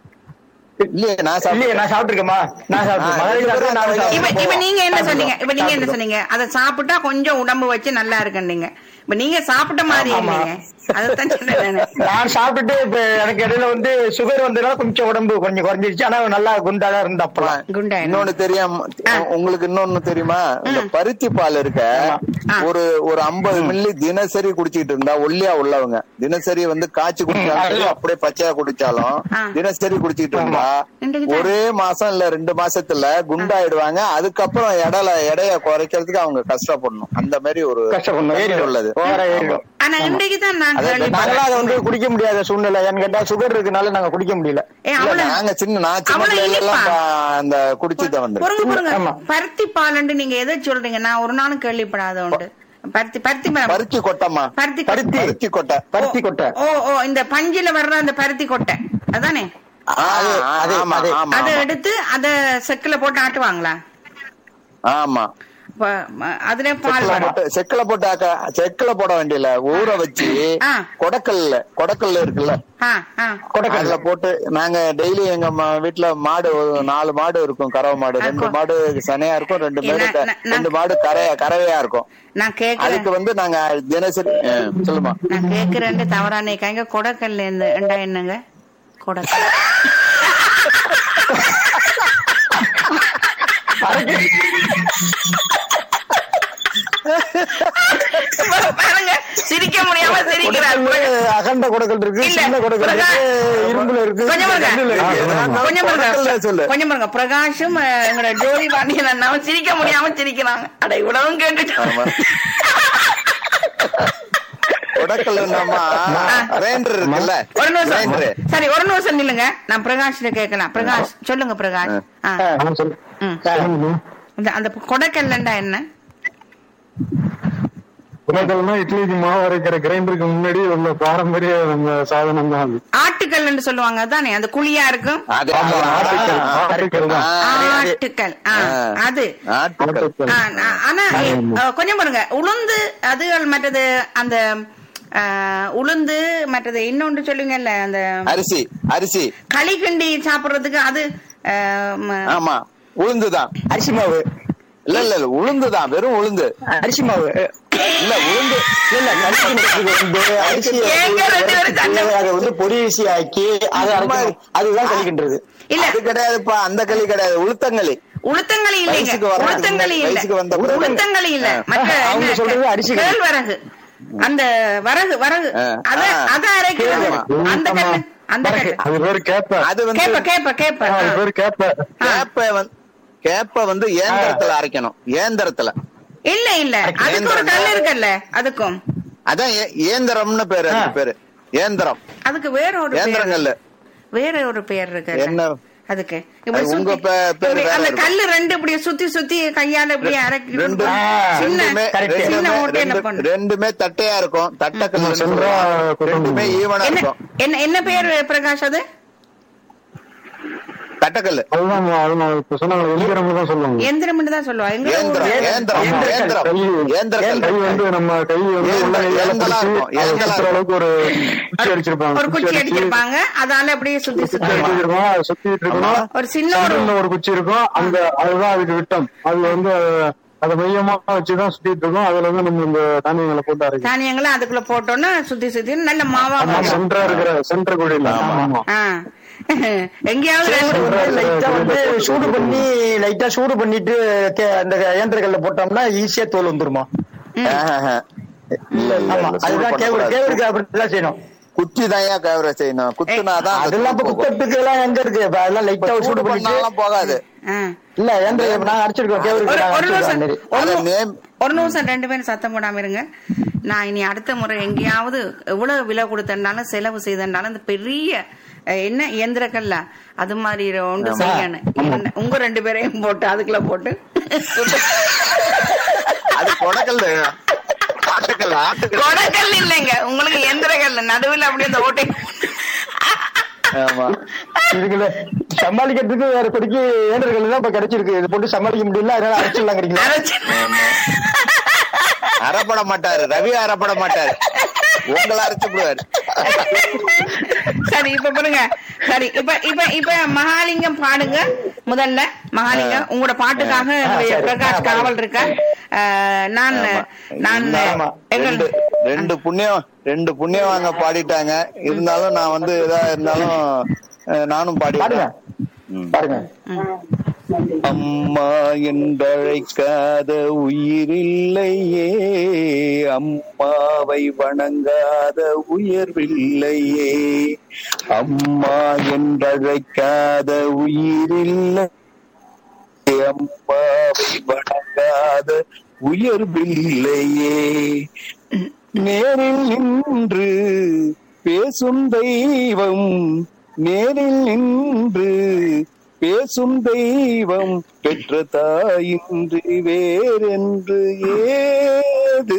[SPEAKER 6] இல்லையே நான்
[SPEAKER 3] இல்லையே
[SPEAKER 6] சாப்பிட்டேன்
[SPEAKER 3] நான் சாப்பிட்டுருக்கேமா நான் சாப்பிட்டேன்
[SPEAKER 6] ஆ,
[SPEAKER 3] மதுரை சாப்பிட்டேன், நானும்
[SPEAKER 2] இப்ப
[SPEAKER 3] சாப்பிட்டேன்.
[SPEAKER 2] இப்ப நீங்க என்ன சொன்னீங்க இப்ப நீங்க என்ன
[SPEAKER 3] சாப்பிட்டுருக்கோம்.
[SPEAKER 2] சொன்னீங்க அதை சாப்பிட்டா கொஞ்சம் உடம்பு வச்சு நல்லா இருக்குன்னீங்க இப்ப நீங்க சாப்பிட்ட மாதிரி
[SPEAKER 3] ஆமா.
[SPEAKER 2] இல்லையே அதைத்தான் சொன்னேன் நானு.
[SPEAKER 3] நான் சாப்பிட்டுட்டு இப்ப எனக்கு இடையில வந்து சுகர் வந்ததுனால கொஞ்சம் உடம்பு கொஞ்சம் குறைஞ்சிருச்சு ஆனா நல்லா குண்டா தான் இருந்த அப்பலாம்
[SPEAKER 2] குண்டா என்ன?
[SPEAKER 6] இன்னொன்னு தெரியாம உங்களுக்கு இன்னொன்னு தெரியுமா இந்த பருத்தி பால் இருக்க
[SPEAKER 2] ஆ.
[SPEAKER 6] ஒரு ஒரு ஐம்பது மில்லி தினசரி குடிச்சிட்டு இருந்தா ஒல்லியா உள்ளவங்க தினசரி வந்து காய்ச்சி குடிச்சாலும் சரி, அப்படியே பச்சையா குடிச்சாலும்
[SPEAKER 2] ஆ.
[SPEAKER 6] தினசரி குடிச்சிட்டு இருந்தா
[SPEAKER 2] இன்றைக்கு தான்.
[SPEAKER 6] ஒரே மாசம் இல்ல ரெண்டு மாசத்துல குண்டாயிடுவாங்க அதுக்கப்புறம் எடையில எடைய குறைக்கிறதுக்கு அவங்க கஷ்டப்படணும் அந்த மாதிரி ஒரு
[SPEAKER 3] கஷ்டப்படணும்
[SPEAKER 6] தன்மை
[SPEAKER 3] ஏறிடும்
[SPEAKER 6] உள்ளது
[SPEAKER 3] ஓவரா ஏறிடும்
[SPEAKER 2] ஆனா இன்றைக்கு தான் நான்
[SPEAKER 6] அதே
[SPEAKER 2] கேள்விப்பட்டேன்.
[SPEAKER 3] நாங்களாம் அதை வந்து குடிக்க முடியாத சூழ்நிலை ஏன்னு கேட்டா சுகர் இருக்கனால நாங்க குடிக்க முடியல
[SPEAKER 2] ஏ,
[SPEAKER 6] இல்ல,
[SPEAKER 2] அவ்வளவு
[SPEAKER 6] நாங்க சின்ன நான் சின்ன
[SPEAKER 2] அவ்வளவு
[SPEAKER 6] பிள்ளைல எல்லாம்
[SPEAKER 2] இனிப்பா?
[SPEAKER 6] பா- அந்த குடிச்சுதான் வந்து
[SPEAKER 2] பொறுங்க பொறுங்க
[SPEAKER 3] ஆமா.
[SPEAKER 2] பருத்தி பாலண்டு நீங்க எதை சொல்றீங்க நான் ஒரு நாளும் கேள்விப்படாத உண்டு பருத்தி பருத்தி பழம்.
[SPEAKER 6] பருத்தி கொட்டம்மா
[SPEAKER 2] பருத்தி
[SPEAKER 3] பருத்தி.
[SPEAKER 6] பருத்தி கொட்டை
[SPEAKER 3] பருத்தி கொட்டை
[SPEAKER 2] ஓ ஓ இந்த பஞ்சில வர்ற அந்த பருத்தி கொட்டை அதானே
[SPEAKER 6] ஆ, ஆ,
[SPEAKER 3] அது,
[SPEAKER 6] ஆமா
[SPEAKER 3] அது.
[SPEAKER 6] ஆமா
[SPEAKER 2] அதை
[SPEAKER 6] ஆமா.
[SPEAKER 2] எடுத்து அத செக்குல போட்டு ஆட்டுவாங்களா
[SPEAKER 6] ஆமா
[SPEAKER 2] ப- ம- அதுல பால்
[SPEAKER 6] செக்குல
[SPEAKER 2] வரும்
[SPEAKER 6] போட்டு செக்குல போட்டு ஆக்க செக்குல போட வேண்டியல ஊற வச்சு
[SPEAKER 2] ஆ.
[SPEAKER 6] கொடக்கல்ல கொடக்கல்ல இருக்குல்ல
[SPEAKER 2] ஆ, ஆ.
[SPEAKER 6] அதுல போட்டு நாங்க டெய்லி எங்க ம- வீட்டுல மாடு ஒரு நாலு மாடு இருக்கும் கறவை மாடு ரெண்டு
[SPEAKER 2] இருக்கும்.
[SPEAKER 6] மாடு சனையா இருக்கும் ரெண்டு மாடு
[SPEAKER 2] என்ன-
[SPEAKER 6] க-
[SPEAKER 2] நான்-
[SPEAKER 6] ரெண்டு மாடு கரையா கறவையா இருக்கும்
[SPEAKER 2] நான் கேக்குறேன்
[SPEAKER 6] அதுக்கு வந்து நாங்க தினசரி ஆ, சொல்லுமா
[SPEAKER 2] நான் கேக்குறேன் தவறானே கைங்க கொடக்கல்ல இருந்து ஏண்டா என்னங்க கொடக்கல் பாருங்க சிரிக்க முடியாம சிரிக்கிறார்
[SPEAKER 3] குடக்கல் அகண்ட குடக்கல் இருக்கு
[SPEAKER 2] இல்ல,
[SPEAKER 3] சின்ன குடக்கல் இருக்கு
[SPEAKER 2] பிரகா-
[SPEAKER 3] இரும்புல இருக்கு
[SPEAKER 2] கொஞ்சம் பாருங்க.
[SPEAKER 3] கல்லுல இருக்கு.
[SPEAKER 2] கொஞ்சம்
[SPEAKER 6] கொடக்கல்ல
[SPEAKER 2] பாருங்க
[SPEAKER 6] சொல்லு.
[SPEAKER 2] கொஞ்சம் பாருங்க பிரகாஷும் அஹ், எங்களோட ஜோதி பாண்டியன் அண்ணாவும் சிரிக்க முடியாம சிரிக்கிறாங்க அட இவ்வளவும் கேட்டுட்டு
[SPEAKER 6] ஆமா. கொடக்கல்லுன்னாமா கிரைண்டர் இருக்குல்ல
[SPEAKER 2] ஒரு நிமிஷம்
[SPEAKER 6] கிரைண்டர்
[SPEAKER 2] சரி ஒரு நிமிஷம் நில்லுங்க நான் பிரகாஷ்ல கேட்கலாம் பிரகாஷ் சொல்லுங்க பிரகாஷ் ஆ,
[SPEAKER 1] ஆ, சொல்லு.
[SPEAKER 2] ம்.
[SPEAKER 1] சொல்லுங்க.
[SPEAKER 2] இந்த அந்த கொடைக்கல்லண்டா என்ன
[SPEAKER 1] உலகம்னா இட்லிக்கு மாவு அரைக்கிற கிரைண்டருக்கு முன்னாடி உள்ள பாரம்பரிய நம்ம சாதனம் தான் அது
[SPEAKER 2] ஆட்டுக்கல்லுன்னு சொல்லுவாங்க அதானே அந்த குழியா இருக்கும்
[SPEAKER 6] அது
[SPEAKER 1] ஆமா, ஆட்டுக்கல் ஆட்டுக்கல் தான்
[SPEAKER 2] ஆட்டுக்கல் ஆ, அது
[SPEAKER 6] ஆட்டுக்கல்
[SPEAKER 1] ஆட்டுக்கல்
[SPEAKER 2] ஆ, நான்- ஆனா அஹ், கொஞ்சம் பாருங்க உளுந்து அது மற்றது அந்த அஹ், உளுந்து மற்றது இன்னொன்று சொல்லுங்கல்ல அந்த
[SPEAKER 6] அரிசி அரிசி
[SPEAKER 2] களி கிண்டி சாப்பிடுறதுக்கு அது அஹ், ம-
[SPEAKER 6] ஆமா உளுந்துதான்
[SPEAKER 3] அரிசி மாவு
[SPEAKER 6] இல்ல இல்ல இல்ல உளுந்துதான் வெறும் உளுந்து
[SPEAKER 3] அரிசி மாவு
[SPEAKER 6] இல்ல உளுந்து
[SPEAKER 3] இல்ல இல்ல கறிக்கின்றதுக்கு வந்து அரிசி
[SPEAKER 2] ஏங்க ரெண்டு பேரும் சண்டை?
[SPEAKER 3] அதை வந்து பொடி அரிசி ஆக்கி அதை அரைக்கணும் அதுதான் கழிக்கின்றது
[SPEAKER 2] இல்ல
[SPEAKER 6] அது கிடையாதுப்பா அந்த களி கிடையாது உளுத்தங்களி
[SPEAKER 2] உளுத்தங்களி இல்லைங்க
[SPEAKER 6] வயசுக்கு வர-
[SPEAKER 2] உளுத்தங்களி இல்ல
[SPEAKER 6] வயசுக்கு வந்த பிறகு-
[SPEAKER 2] உளுத்தங்களி இல்ல
[SPEAKER 6] ஆ.
[SPEAKER 2] மற்ற
[SPEAKER 3] அவங்க
[SPEAKER 2] என்ன,
[SPEAKER 3] சொல்றது அரிசி களி.
[SPEAKER 2] கேழ்வரகு அந்த வரகு வரகு
[SPEAKER 6] ஆ.
[SPEAKER 2] அத
[SPEAKER 6] ஆ.
[SPEAKER 2] அத அரைக்கிறது
[SPEAKER 6] கேழ்வரகு.
[SPEAKER 2] அந்த கல்லு அந்த கல்லு
[SPEAKER 1] அது பேரு கேப்ப
[SPEAKER 6] அது வந்து
[SPEAKER 2] கேப்ப கேப்ப கேப்ப
[SPEAKER 1] அது
[SPEAKER 2] ஆ.
[SPEAKER 1] பேரு கேப்ப
[SPEAKER 6] கேப்ப வந்து கேப்ப வந்து ஏந்திரத்துல அரைக்கணும் ஏந்திரத்துல
[SPEAKER 2] இல்ல இல்ல அதுக்கு ஒரு கல் இருக்குல்ல அதுக்கும்
[SPEAKER 6] அதான் ஏ- ஏந்திரம்னு பேரு அதுக்கு பேரு ஏந்திரம்
[SPEAKER 2] அதுக்கு வேற ஒரு பேர்
[SPEAKER 6] ஏந்திரங்கல்ல
[SPEAKER 2] வேற ஒரு பேர் இருக்கு
[SPEAKER 6] என்ன?
[SPEAKER 2] அதுக்கு இப்படி
[SPEAKER 6] அது உங்க
[SPEAKER 2] சுத்தி-
[SPEAKER 6] பே- பேரு
[SPEAKER 2] இப்படி
[SPEAKER 6] வேற
[SPEAKER 2] அந்த
[SPEAKER 6] இருக்கும்.
[SPEAKER 2] கல்லு ரெண்டு இப்படி சுத்தி சுத்தி கையால இப்படி அரைக்கி
[SPEAKER 6] ரெண்டு
[SPEAKER 2] சின்ன
[SPEAKER 6] ரெண்டுமே
[SPEAKER 3] correct.
[SPEAKER 2] சின்ன
[SPEAKER 6] ரெண்டுமே
[SPEAKER 2] ஓட்டையில
[SPEAKER 6] ரெண்டு-
[SPEAKER 2] பண்ணு
[SPEAKER 6] ரெண்டுமே தட்டையா இருக்கும் தட்டக்கல்
[SPEAKER 1] சென்றா கொண்டு
[SPEAKER 6] ரெண்டுமே ஈவனா
[SPEAKER 2] என்ன
[SPEAKER 6] இருக்கும்
[SPEAKER 2] என்ன என்ன பேர் பிரகாஷ் அது
[SPEAKER 6] தட்டக்கல்
[SPEAKER 1] அதுதான் அதுதான் இப்ப சொன்னாங்க எந்திரம் தான் சொல்லுவாங்க
[SPEAKER 2] எந்திரம் தான் சொல்லுவா எங்க
[SPEAKER 6] ஏந்திரம்
[SPEAKER 2] ஊர்ல-
[SPEAKER 6] ஏந்திரம்
[SPEAKER 3] ஏந்திரக்கல்.
[SPEAKER 6] ஏந்திரம்
[SPEAKER 1] கை-
[SPEAKER 6] ஏந்திரக்கல்
[SPEAKER 1] கை வந்து நம்ம கை வந்து உள்ள
[SPEAKER 6] ஏந்தலா
[SPEAKER 1] கையால
[SPEAKER 6] இருக்கும்,
[SPEAKER 1] பிடிச்சு அதை
[SPEAKER 6] ஏந்தலா
[SPEAKER 1] சுத்துற அளவுக்கு ஒரு குச்சி அடிச்சிருப்பாங்க
[SPEAKER 2] ஒரு குச்சி
[SPEAKER 1] அடிச்சு-
[SPEAKER 2] அடிச்சிருப்பாங்க அதால அப்படியே சுத்தி
[SPEAKER 1] குச்சி
[SPEAKER 2] சுத்தி
[SPEAKER 1] அடிச்சிருக்கோம் அதை சுத்திட்டு இருக்கணும்
[SPEAKER 2] ஒரு சின்ன ஒரு
[SPEAKER 1] சென்டர்ல ஒரு குச்சி இருக்கும் அந்த அதுதான் அதுக்கு விட்டம் அது வந்து அதை மையமா வச்சுதான் சுத்திட்டு இருக்கோம் அதுல வந்து நம்ம இந்த தானியங்களை போட்டு அரைக்கணும்
[SPEAKER 2] தானியங்களை அதுக்குள்ள போட்டோம்னா சுத்தி சுத்தி நல்ல மாவா
[SPEAKER 1] ஆமா
[SPEAKER 2] வரும்.
[SPEAKER 1] சென்டரா இருக்கிற சென்டர் குழியில ஆமா
[SPEAKER 2] ஆ. எங்கேயாவது ரெண்டு-
[SPEAKER 3] வந்து லைட்டா வந்து சூடு பண்ணி லைட்டா சூடு பண்ணிட்டு கே- அந்த இயந்திரக்கல்ல போட்டோம்னா ஈஸியா தோல் வந்துருமா
[SPEAKER 6] ஆஹா. இல்ல இல்ல
[SPEAKER 3] ஆமா
[SPEAKER 6] இல்ல, சூடு
[SPEAKER 3] அதுதான் கேவரு
[SPEAKER 6] பண்ணக்கூடாது.
[SPEAKER 3] கேவருக்கு அப்படிதான் செய்யணும்
[SPEAKER 6] குச்சி தான் ஏன் கவர செய்யணும் குத்துனாதான் அந்த
[SPEAKER 3] அதெல்லாம் இப்ப
[SPEAKER 6] சூடு போகும்.
[SPEAKER 3] குத்தத்துக்கு எல்லாம் எங்க இருக்கு இப்ப அதெல்லாம் லைட்டா
[SPEAKER 6] இப்ப
[SPEAKER 3] ஒரு சூடு
[SPEAKER 6] சூடு
[SPEAKER 3] பண்ணிட்டு
[SPEAKER 6] பண்ணாலும் போகாது
[SPEAKER 2] ஆ.
[SPEAKER 3] இல்ல இயந்திரம் நாங்க அடிச்சிருக்கோம் கேவருக்கு
[SPEAKER 2] ஒரு
[SPEAKER 3] நாங்க
[SPEAKER 2] ஒரு நிமிஷம்
[SPEAKER 3] அடிச்சிருக்கோம்
[SPEAKER 2] ஒரு
[SPEAKER 6] அதை
[SPEAKER 2] நி-
[SPEAKER 6] நேம்
[SPEAKER 2] ஒரு நிமிஷம் ரெண்டு பேரும் சத்தம் போடாம இருங்க நான் இனி அடுத்த முறை எங்கேயாவது எவ்வளவு விலை கொடுத்தனாலும் செலவு செய்தனாலும் இந்த பெரிய அஹ், என்ன இயந்திரக்கல்ல அது மாதிரி ஒன்று செய்யணும் என்ன- உங்க ரெண்டு பேரையும் போட்டு அதுக்குள்ள போட்டு
[SPEAKER 6] அது கொடக்கல் ஆட்டுக்கல் ஆட்டுக்கல்
[SPEAKER 2] கொடைக்கல் இல்லைங்க உங்களுக்கு எந்திரக்கல் நடுவில் அப்படியே அந்த ஓட்டை
[SPEAKER 6] ஆமா
[SPEAKER 3] இதுக்குள்ள சமாளிக்கிறதுக்கு வேற கொடிக்கு இயந்திரங்கள் தான் இப்ப கிடைச்சிருக்கு இது போட்டு சமாளிக்க முடியல அதனால அடிச்சிடலாம் கிடைக்கல
[SPEAKER 2] அரைச்சு
[SPEAKER 6] அறப்பட மாட்டாரு ரவி அறப்பட மாட்டாரு உங்களை அரைச்சு விடுவாரு
[SPEAKER 2] சரி இப்ப பாருங்க சரி இப்ப இப்ப இப்ப மகாலிங்கம் பாடுங்க முதல்ல மகாலிங்கம் உங்களோட பாட்டுக்காக என்னுடைய
[SPEAKER 3] சரி.
[SPEAKER 2] பிரகாஷ் காவல் இருக்க அஹ், நான் நான்
[SPEAKER 3] ஆமா.
[SPEAKER 2] எங்கள்
[SPEAKER 6] ரெண்டு ரெண்டு புண்ணியம் ரெண்டு புண்ணியம் வாங்க பாடிட்டாங்க இருந்தாலும் நான் வந்து எதா இருந்தாலும் அஹ், நானும்
[SPEAKER 3] பாருங்க
[SPEAKER 6] பாடிட்டேன்
[SPEAKER 3] பாருங்க
[SPEAKER 6] அம்மா என்றழைக்காத உயிரில்லையே அம்மாவை வணங்காத உயர்வில்லையே அம்மா என்றழைக்காத உயிரில்லை அம்மாவை வணங்காத உயர்வில்லையே நேரில் நின்று பேசும் தெய்வம் நேரில் நின்று பேசும் தெய்வம் பெற்ற தாயின்றி வேறென்று ஏது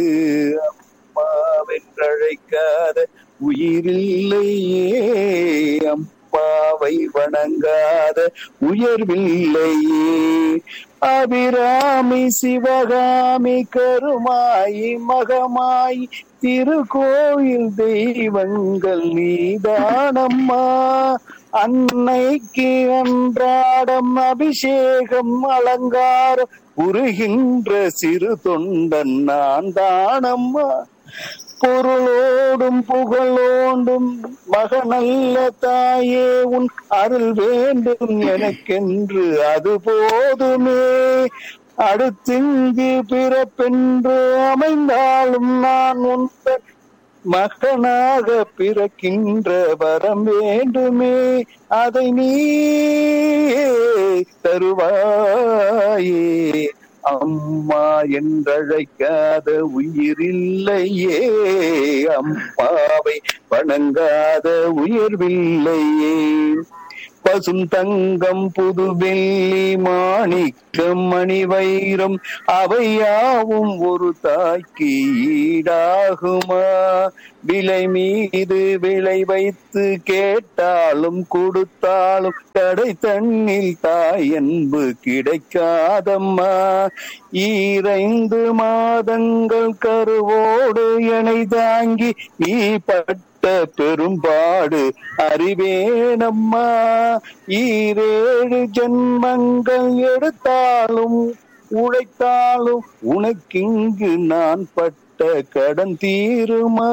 [SPEAKER 6] அம்மாவென்றழைக்காத உயிரில்லையே அம்மாவை வணங்காத உயர்வில்லையே அபிராமி சிவகாமி கருமாயி மகமாய் திருக்கோயில் தெய்வங்கள் நீதானம்மா அன்னைக்கு அன்றாடம் அபிஷேகம் அலங்காரம் உருகின்ற சிறு தொண்டன் நான் தானம்மா பொருளோடும் புகழோடும் மகனல்ல தாயே உன் அருள் வேண்டும் எனக்கென்று அது போதுமே அடுத்திங்கு பிறப்பென்று அமைந்தாலும் நான் உன் மகனாக பிறக்கின்ற வரம் வேண்டுமே அதை நீ தருவாயே அம்மா என்றழைக்காத உயிரில்லையே அம்மாவை வணங்காத உயர்வில்லையே பசும் தங்கம் புது வெள்ளி மாணிக்கம் மணி வைரம் அவையாவும் ஒரு தாய்க்கு ஈடாகுமா விலை மீது விலை வைத்து கேட்டாலும் கொடுத்தாலும் கடை தண்ணில் தாய் அன்பு கிடைக்காதம்மா ஈரைந்து மாதங்கள் கருவோடு எனை தாங்கி நீ பட்ட பெரும்பாடு அறிவேனம்மா ஈரேழு ஜென்மங்கள் எடுத்தாலும் உழைத்தாலும் உனக்கிங்கு நான் பட்ட கடன் தீருமா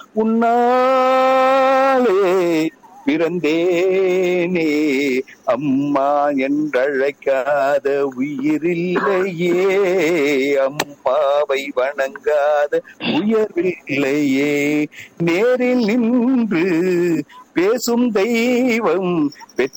[SPEAKER 6] உன்னாலே பிறந்தேனே அம்மா என்றழைக்காத உயிரில்லையே அம்மாவை வணங்காத உயர்வில்லையே நேரில் நின்று பேசும் தெய்வம் பெற்ற